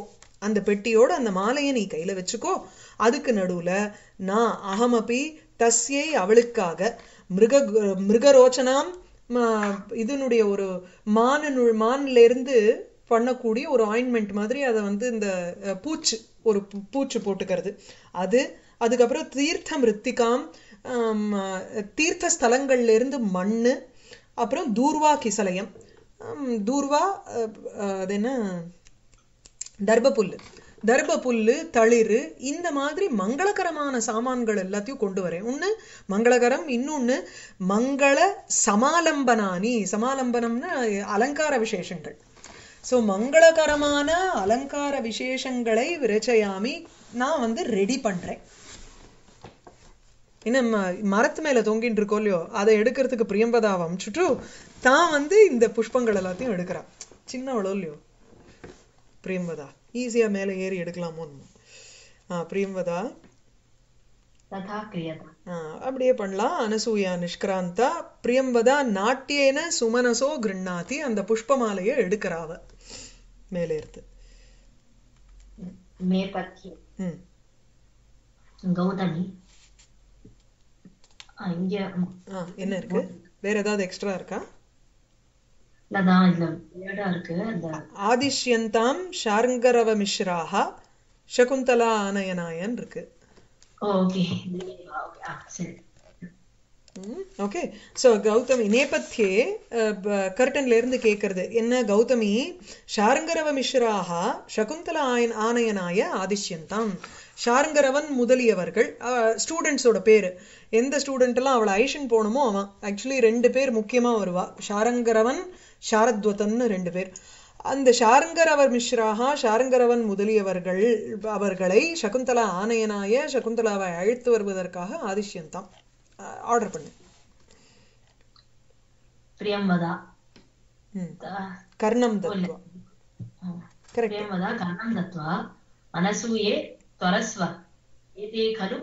அந்த பெட்டியோட அந்த மாலையை நீ கையில வச்சுக்கோ அதுக்கு நடுவுல நான் அகமபி தஸ்யை அவளுக்காக மிருக மிருகரோச்சனாம் ம- இதனுடைய ஒரு மானு மான்ல இருந்து பண்ணக்கூடிய ஒரு ஆயின்மெண்ட் மாதிரி அதை வந்து இந்த அஹ், பூச்சு ஒரு பூ- பூச்சு போட்டுக்கிறது அது அதுக்கப்புறம் தீர்த்த மிருத்திகாம் ஆம், அஹ், தீர்த்த ஸ்தலங்கள்ல இருந்து மண்ணு அப்புறம் தூர்வா கிசலயம் ஆம், தூர்வா அஹ், அஹ், அது என்ன தர்பப்புல்லு தர்பப்புல்லு தளிரு இந்த மாதிரி மங்களகரமான சாமான்கள் எல்லாத்தையும் கொண்டு வரேன் ஒண்ணு மங்களகரம் இன்னொன்னு மங்கள சமாலம்பனானி சமாலம்பனம்னா அலங்கார விசேஷங்கள் சோ மங்களகரமான அலங்கார விசேஷங்களை விரச்சயாமி நான் வந்து ரெடி பண்றேன் என்ன ம- மரத்து மேல தொங்கிட்டு இருக்கோ இல்லையோ அதை எடுக்கிறதுக்கு பிரியம்பதாவை அமிச்சுட்டு தான் வந்து இந்த புஷ்பங்கள் எல்லாத்தையும் எடுக்கிறா சின்னவளோ இல்லையோ பிரியம்பதா ஈஸியா மேல ஏறி எடுக்கலாமோ ஆ பிரியம்பதா तथा क्रियता ஆ, அப்படியே பண்ணலாம் அனசூயா நிஷ்கிராந்தா பிரியம்பதா நாட்டியேன சுமனசோ கிருண்ணாதி அந்த புஷ்பமாலையை எடுக்கிறாவ மேலே இருந்து मे पत्ये ம் கௌதமி ஆ, இங்க ம், ஆ என்ன இருக்கு வேற ஏதாவது எக்ஸ்ட்ரா இருக்கா இல்லதான் இதுல weird-ஆ இருக்கு அந்த ஆதிஷ்யந்தாம் ஷார்ங்கரவ மிஸ்ராஹா சகுந்தலா ஆனயனாயன் இருக்கு ஓகே ஓகே ஆ சரி ஓகே சோ கௌதமி நேபத்தியே கர்டன்ல இருந்து கேட்கறது என்ன கௌதமி ஷார்ங்கரவ மிஸ்ராஹா சகுந்தலா ஆயன் ஆனயனாய ஆதிஷ்யந்தாம் ஷார்ங்கரவன் முதலியவர்கள் ஸ்டூடெண்ட்ஸோட பேரு எந்த ஸ்டூடெண்ட் எல்லாம் அவளை ஐஷன் போகணுமோ அவன் ஆக்சுவலி ரெண்டு பேர் முக்கியமா வருவா ஷாரங்கரவன் ஷாரத்வதன்னு ரெண்டு பேர் அந்த ஷாரங்கரவர் மிஸ்ராஹா ஷாரங்கரவன் முதலியவர்கள் அவர்களை சகுந்தலா ஆனயனாய சகுந்தலாவை அழைத்து வருவதற்காக ஆதிஷ்யந்தாம் ஆர்டர் பண்ணு பிரியம்பதா ம். த- கர்ணம் தத்வா ம். கரெக்ட் प्रेमदा कर्णं दत्त्वा अनसूये त्वरस्व एते खलु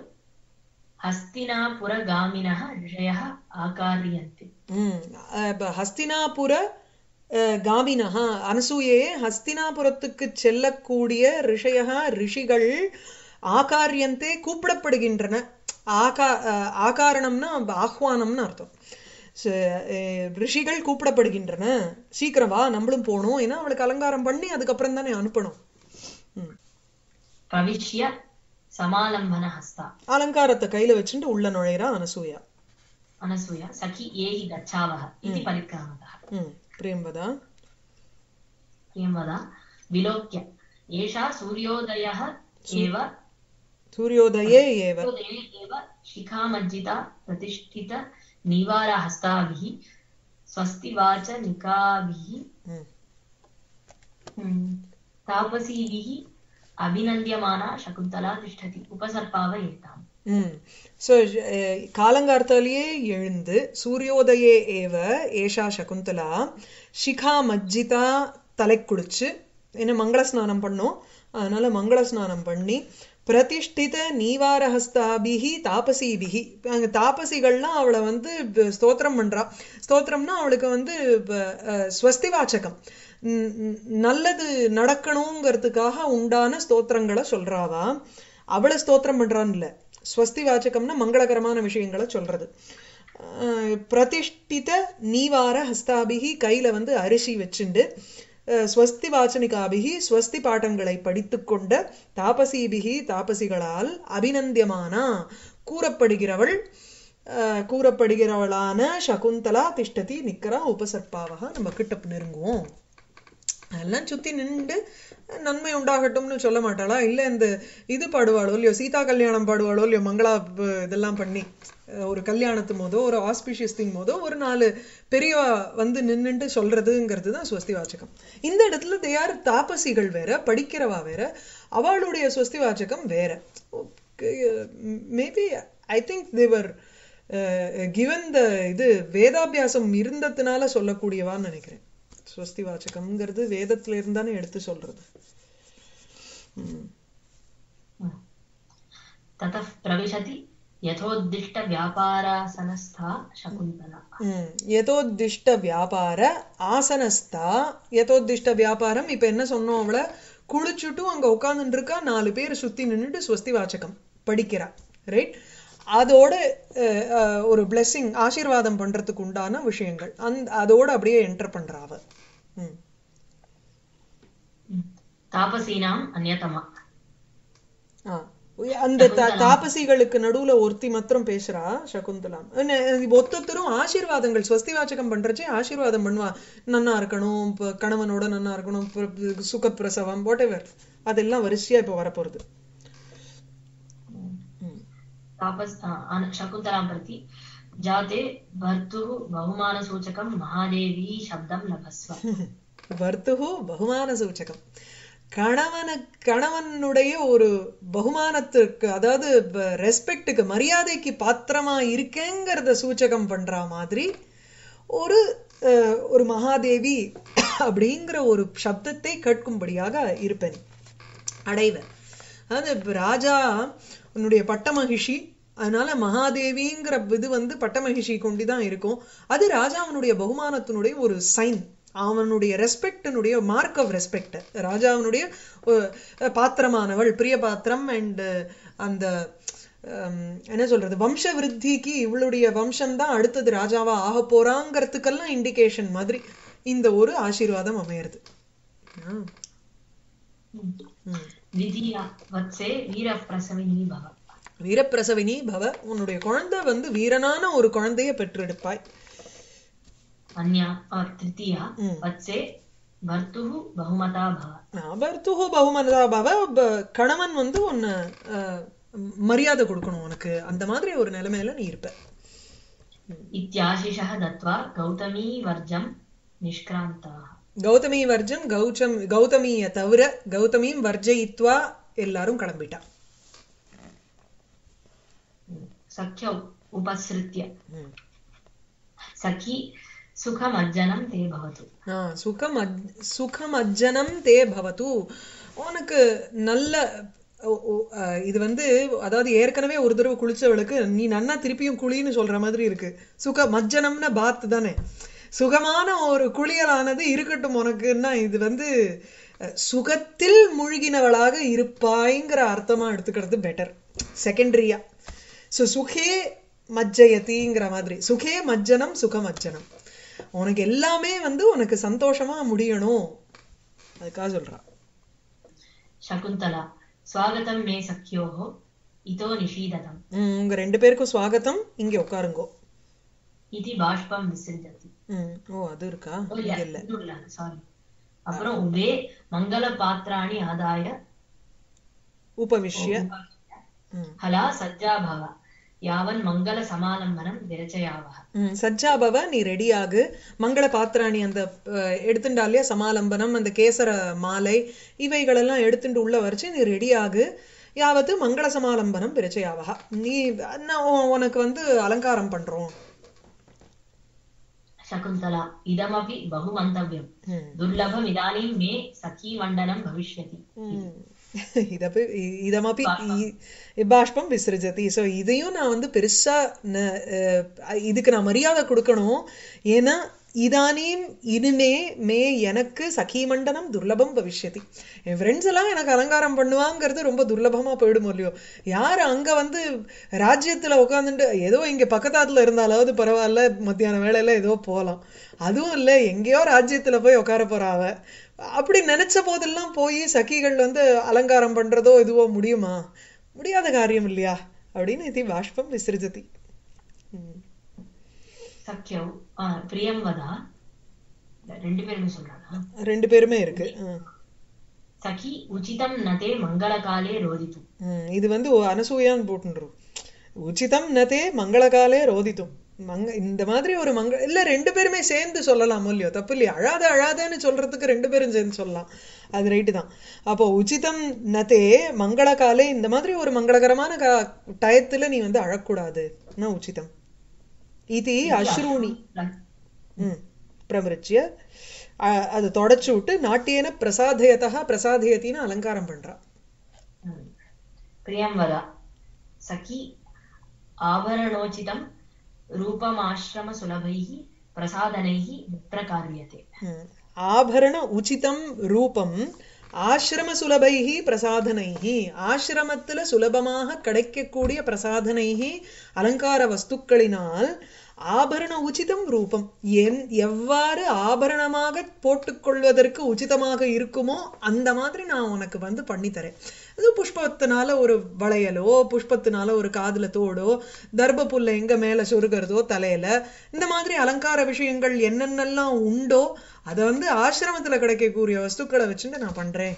हस्तिनापुरगामिनः ऋषयः आकार्यन्ते ம் அஹ் ப- ஹஸ்தினாபுர அஹ், காமினஹா அனசூயே ஹஸ்தினாபுரத்துக்கு செல்லக்கூடிய ரிஷயா ரிஷிகள் ஆகாரியந்தே கூப்பிடப்படுகின்றன ஆகா அஹ், ஆகாரணம்னா ஆஹ்வானம்னு அர்த்தம் ச- அஹ், ரிஷிகள் கூப்பிடப்படுகின்றன சீக்கிரம் வா நம்மளும் போகணும் ஏன்னா அவளுக்கு அலங்காரம் பண்ணி அதுக்கப்புறம் தானே அனுப்பணும் ம். प्रविश्य समालम्बनहस्ता அலங்காரத்தை கையில வச்சுட்டு உள்ள நுழையிறா அனசூயா अनसूया सखि ये हि गच्छावः इति परिक्रामतः ம் பிரியம்பதா प्रियंवदा विलोक्य एषा सूर्योदयः एव சூரியோதயே ஏவ सूर्योदये एव शिखामज्जिता प्रतिष्ठित नीवारहस्ताभिः स्वस्तिवाचनिकाभिः ம் हम्म, तापसीभिः अभिनन्द्यमाना शकुन्तला तिष्ठति उपसर्पाव एताम् ம் ஸோ காலங்கார்த்தாலேயே எழுந்து சூரியோதயே ஏவ ஏஷா சகுந்தலா சிகா மஜ்ஜிதா தலை குளிச்சு என்ன மங்கள ஸ்நானம் பண்ணோம் அதனால மங்கள ஸ்நானம் பண்ணி பிரதிஷ்டித நீவாரஹஸ்தாபிகி தாபசீபிகி அங்க தாபசிகள்லாம் அவளை வந்து ப- ஸ்தோத்திரம் பண்றா ஸ்தோத்திரம்னா அவளுக்கு வந்து ப- அஹ், ஸ்வஸ்தி வாச்சகம் ந- ந- நல்லது நடக்கணுங்கிறதுக்காக உண்டான ஸ்தோத்திரங்களை சொல்றாவா அவளை ஸ்தோத்திரம் பண்றான்னு இல்ல ஸ்வஸ்தி வாச்சகம்னா மங்களகரமான விஷயங்களை சொல்றது அஹ் பிரதிஷ்டித நீவார ஹஸ்தாபிகி கையில வந்து அரிசி வச்சுண்டு அஹ் ஸ்வஸ்தி வாச்சனிகாபிகி ஸ்வஸ்தி பாட்டங்களை படித்துக்கொண்ட தாபசீபிகி தாபசிகளால் அபிநந்தியமானா கூறப்படுகிறவள் அஹ் கூறப்படுகிறவளான சகுந்தலா திஷ்டதி நிக்கரா உபசர்ப்பாவக நம்ம கிட்ட நெருங்குவோம் அதெல்லாம் சுத்தி நின்று நன்மை உண்டாகட்டும்னு சொல்ல மாட்டாளா இல்ல இந்த இது பாடுவாளோ இல்லையோ சீதா கல்யாணம் பாடுவாளோ இல்லையோ மங்களா ப- இதெல்லாம் பண்ணி அஹ் ஒரு கல்யாணத்து போதோ ஒரு ஆஸ்பிஷியஸ் திங் போதோ ஒரு நாலு பெரியவா வந்து நின்னுட்டு சொல்றதுங்கிறது தான் ஸ்வஸ்தி வாச்சகம் இந்த இடத்துல தேயார் தாபசிகள் வேற படிக்கிறவா வேற அவளுடைய ஸ்வஸ்தி வாச்சகம் வேற maybe I think they were given the இது வேதாபியாசம் இருந்ததுனால சொல்லக்கூடியவான்னு நினைக்கிறேன் ஸ்வஸ்தி வாச்சகம்ங்கிறது வேதத்துல இருந்தானே எடுத்து சொல்றது ம். ततः प्रविशति यथोद्दिष्टव्यापारासनस्था शकुन्तला ம். யதோத்திஷ்ட வியாபார ஆசனஸ்தா யதோத்திஷ்ட வியாபாரம் இப்ப என்ன சொன்னோம் அவளை குளிச்சுட்டு அங்க உட்கார்ந்துட்டு இருக்கா நாலு பேர் சுத்தி நின்னுட்டு ஸ்வஸ்தி வாச்சகம் படிக்கிறா ரைட் அதோட அஹ், அஹ், ஒரு பிளெஸ்ஸிங் ஆசீர்வாதம் பண்றதுக்கு உண்டான விஷயங்கள் அந்த அதோட அப்படியே என்டர் பண்றா அவ ம் तापसीनाम् अन्यतमा ஆ. அந்த த- தாபசிகளுக்கு நடுவுல ஒருத்தி மாத்திரம் பேசுறா சகுந்தலாம் என்ன, ஒத்தொத்தரும் ஆசீர்வாதங்கள் ஸ்வஸ்தி வாச்சகம் பண்றச்சே ஆசீர்வாதம் பண்ணுவா நன்னா இருக்கணும் இப்ப கணவனோட நன்னா இருக்கணும் ப- ப- சுகப்பிரசவம் whatever அதெல்லாம் வரிசையா இப்ப வரப்போறது तापस् अ, अन- शकुन्तलां प्रति जाते भर्तुः बहुमानसूचकं महादेवी शब्दं लभस्व வர்த்துகு பகுமான சூச்சகம் கணவன கணவனுடைய ஒரு பகுமானத்திற்கு அதாவது ரெஸ்பெக்டுக்கு மரியாதைக்கு பாத்திரமா இருக்கேங்கிறத சூச்சகம் பண்ற மாதிரி ஒரு அஹ், ஒரு மகாதேவி அப்படிங்கிற ஒரு சப்தத்தை கேட்கும்படியாக இருப்பேன் அடைவர் அதாவது இப்ப ராஜா உன்னுடைய பட்டமகிஷி அதனால மகாதேவிங்கிற இது வந்து பட்டமகிஷி கொண்டுதான் இருக்கும் அது ராஜாவினுடைய பகுமானத்தினுடைய ஒரு சைன் அவனுடைய ரெஸ்பெக்டினுடைய மார்க் ஆஃப் ரெஸ்பெக்ட் ராஜாவினுடைய ஒரு, அஹ், பாத்திரமானவள் பிரிய பாத்திரம் அண்ட் அந்த ஹம், என்ன சொல்றது வம்ச விருத்திக்கு இவளுடைய வம்சம் தான் அடுத்தது ராஜாவா ஆக போறாங்கிறதுக்கெல்லாம் இண்டிகேஷன் மாதிரி இந்த ஒரு ஆசீர்வாதம் அமையிறது ஆ. ம். द्वितीया वत्से वीरप्रसविनी भव வீரப்பிரசவினி பவ உன்னுடைய குழந்தை வந்து வீரனான ஒரு குழந்தைய பெற்றெடுப்பாய் अन्या अ, तृतीया ம். वत्से भर्तुः बहुमता भव அபர்த்துஹு பகுமனதா பவ ப- கணவன் வந்து உன்னை அஹ், மரியாதை கொடுக்கணும் உனக்கு அந்த மாதிரி ஒரு நிலைமையில நீ இருப்ப इत्याशिषः दत्त्वा गौतमी वर्जं निष्क्रान्ताः கௌதமி வர்ஜம் கௌச்சம் கௌதமிய தவிர கௌதமியும் வர்ஜயித்வா எல்லாரும் கிளம்பிட்டா सख्य उपसृत्य ம். सखी सुखमज्जनं ते भवतु ஆ, சுகம் அஜ்- சுகம் அஜ்ஜனம் தே பவது உனக்கு நல்ல ஓ- ஓ, ஆ, இது வந்து அதாவது ஏற்கனவே ஒரு தடவை குளிச்சவளுக்கு நீ நன்னா திருப்பியும் குளின்னு சொல்ற மாதிரி இருக்கு சுக மஜ்ஜனம்னா பாத் தானே சுகமான ஒரு குளியலானது இருக்கட்டும் உனக்குன்னா இது வந்து அஹ், சுகத்தில் மூழ்கினவளாக இருப்பாய்ங்கிற அர்த்தமா எடுத்துக்கிறது பெட்டர் செகண்டரியா ஸோ சுகே மஜ்ஜயதிங்கிற மாதிரி சுகே மஜ்ஜனம் சுகமஜ்ஜனம் உனக்கு எல்லாமே வந்து உனக்கு சந்தோஷமா முடியணும் அதுக்காக சொல்றா शकुन्तला स्वागतं मे सख्योः इतो निषीदतम् ம், உங்க ரெண்டு பேருக்கும் சுவாகத்தம் இங்க உட்காருங்கோ इति बाष्पं विसृजति ம், ஓ அது இருக்கா ஓ, இங்க இல்ல, இல்ல இன்னும் இல்ல சாரி அப்புறம் உபே மங்கள பாத்திராணி ஆதாய உபவிஷ்ய ம், ஹலா சஜ்ஜா பவ யாவன் மங்கள சமாலம்பனம் விரச்சயாவக ம், சஜ்ஜாபவ நீ ரெடியாகு மங்கள பாத்திராணி அந்த அஹ், எடுத்துண்டா இல்லையா சமாலம்பனம் அந்த கேசர மாலை இவைகளெல்லாம் எடுத்துட்டு உள்ள வரைச்சு நீ ரெடியாகு யாவத்து மங்கள சமாலம்பனம் பிரச்சயாவகா நீ நான் உ- உனக்கு வந்து அலங்காரம் பண்றோம் சகுந்தலா இதமபி பகு மந்தவ்யம் ம். துர்லபம் இதானீம் மே சఖி மண்டனம் பவிஷ்யதி ம். இதப்பி இ- இதமப்பி இ- பாஷ்பம் விசிருஜதி ஸோ இதையும் நான் வந்து பெருசா ந- அஹ், இதுக்கு நான் மரியாதை கொடுக்கணும் ஏன்னா இதானீம் இனிமே மே எனக்கு சகி மண்டனம் துர்லபம் பவிஷ்யதி என் ஃப்ரெண்ட்ஸ் எல்லாம் எனக்கு அலங்காரம் பண்ணுவாங்கிறது ரொம்ப துர்லபமா போயிடும் இல்லையோ யார் அங்க வந்து ராஜ்யத்துல உட்காந்துட்டு ஏதோ இங்க பக்கத்தாத்துல இருந்தாலாவது பரவாயில்ல மத்தியான வேலையில ஏதோ போகலாம் அதுவும் இல்ல எங்கேயோ ராஜ்யத்துல போய் உட்கார போறா அவ அப்படி நினைச்ச போதெல்லாம் போய் சகிகள் வந்து அலங்காரம் பண்றதோ இதுவோ முடியுமா முடியாத காரியம் இல்லையா அப்படின்னு இது பாஷ்பம் விசிருஜதி ம். சக்கியவ் ஆ, பிரியம் வதா ரெண்டு பேருமே சொல்றாங்க ரெண்டு பேருமே இருக்கு ம். சகி உச்சிதம் நதே மங்களகாலே ரோதித்து ம், இது வந்து ஒ- அனசூயான்னு போட்டுருவோம் உச்சிதம் நதே மங்களகாலே ரோதித்தும் மங்க இந்த மாதிரி ஒரு மங்க இல்ல ரெண்டு பேருமே சேர்ந்து சொல்லலாம் இல்லையோ தப்பு இல்லையா அழாத அழாதன்னு சொல்றதுக்கு ரெண்டு பேரும் சேர்ந்து சொல்லலாம் அது ரைட்டு தான் அப்போ உச்சிதம் நதே மங்களகாலே இந்த மாதிரி ஒரு மங்களகரமான கா- டயத்துல நீ வந்து அழக்கூடாது நான் உச்சிதம் இது அஸ்ரூணி ம் பிரமிருச்சிய அ- அது தொடச்சு விட்டு நாட்டியன பிரசாதயத்தா பிரசாதயத்தின்னு அலங்காரம் பண்றா பிரியம் வதா சகி ஆபரணோச்சிதம் ரூபமாசிரம சுலபைः பிரசாதனைः முத்திர காரியते ம். ஆபரண உச்சிதம் ரூபம் ஆசிரம சுலபைஹி பிரசாதனைஹி ஆசிரமத்துல சுலபமாக கிடைக்கக்கூடிய பிரசாதனைஹி அலங்கார வஸ்துக்களினால் ஆபரண உச்சிதம் ரூபம் என் எவ்வாறு ஆபரணமாக போட்டுக்கொள்வதற்கு உச்சிதமாக இருக்குமோ அந்த மாதிரி நான் உனக்கு வந்து பண்ணித்தரேன் அது புஷ்பத்தினால ஒரு வளையலோ புஷ்பத்தினால ஒரு காதுல தோடோ தர்ப புல்ல எங்க மேல சொருகிறதோ தலையில இந்த மாதிரி அலங்கார விஷயங்கள் என்னென்னலாம் உண்டோ அதை வந்து ஆசிரமத்துல கிடைக்கக்கூடிய வஸ்துக்களை வச்சுட்டு நான் பண்றேன்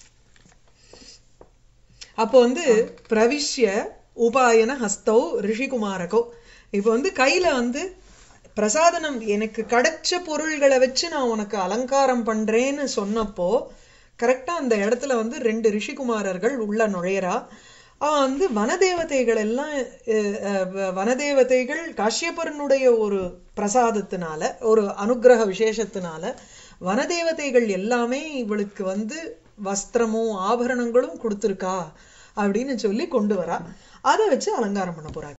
அப்போ வந்து பிரவிஷ்ய உபாயன ஹஸ்தௌ ரிஷிகுமாரகோ இப்போ வந்து கையில வந்து பிரசாதனம் எனக்கு கிடைச்ச பொருள்களை வச்சு நான் உனக்கு அலங்காரம் பண்றேன்னு சொன்னப்போ கரெக்டா அந்த இடத்துல வந்து ரெண்டு ரிஷிகுமாரர்கள் உள்ள நுழையறா அவன் வந்து வனதேவதைகள் எல்லாம் அஹ், அஹ், வனதேவதைகள் காஷ்யபரனுடைய ஒரு பிரசாதத்தினால ஒரு அனுக்கிரக விசேஷத்தினால வனதேவதைகள் எல்லாமே இவளுக்கு வந்து வஸ்திரமும் ஆபரணங்களும் கொடுத்துருக்கா அப்படின்னு சொல்லி கொண்டு வரா அதை வச்சு அலங்காரம் பண்ண போறாங்க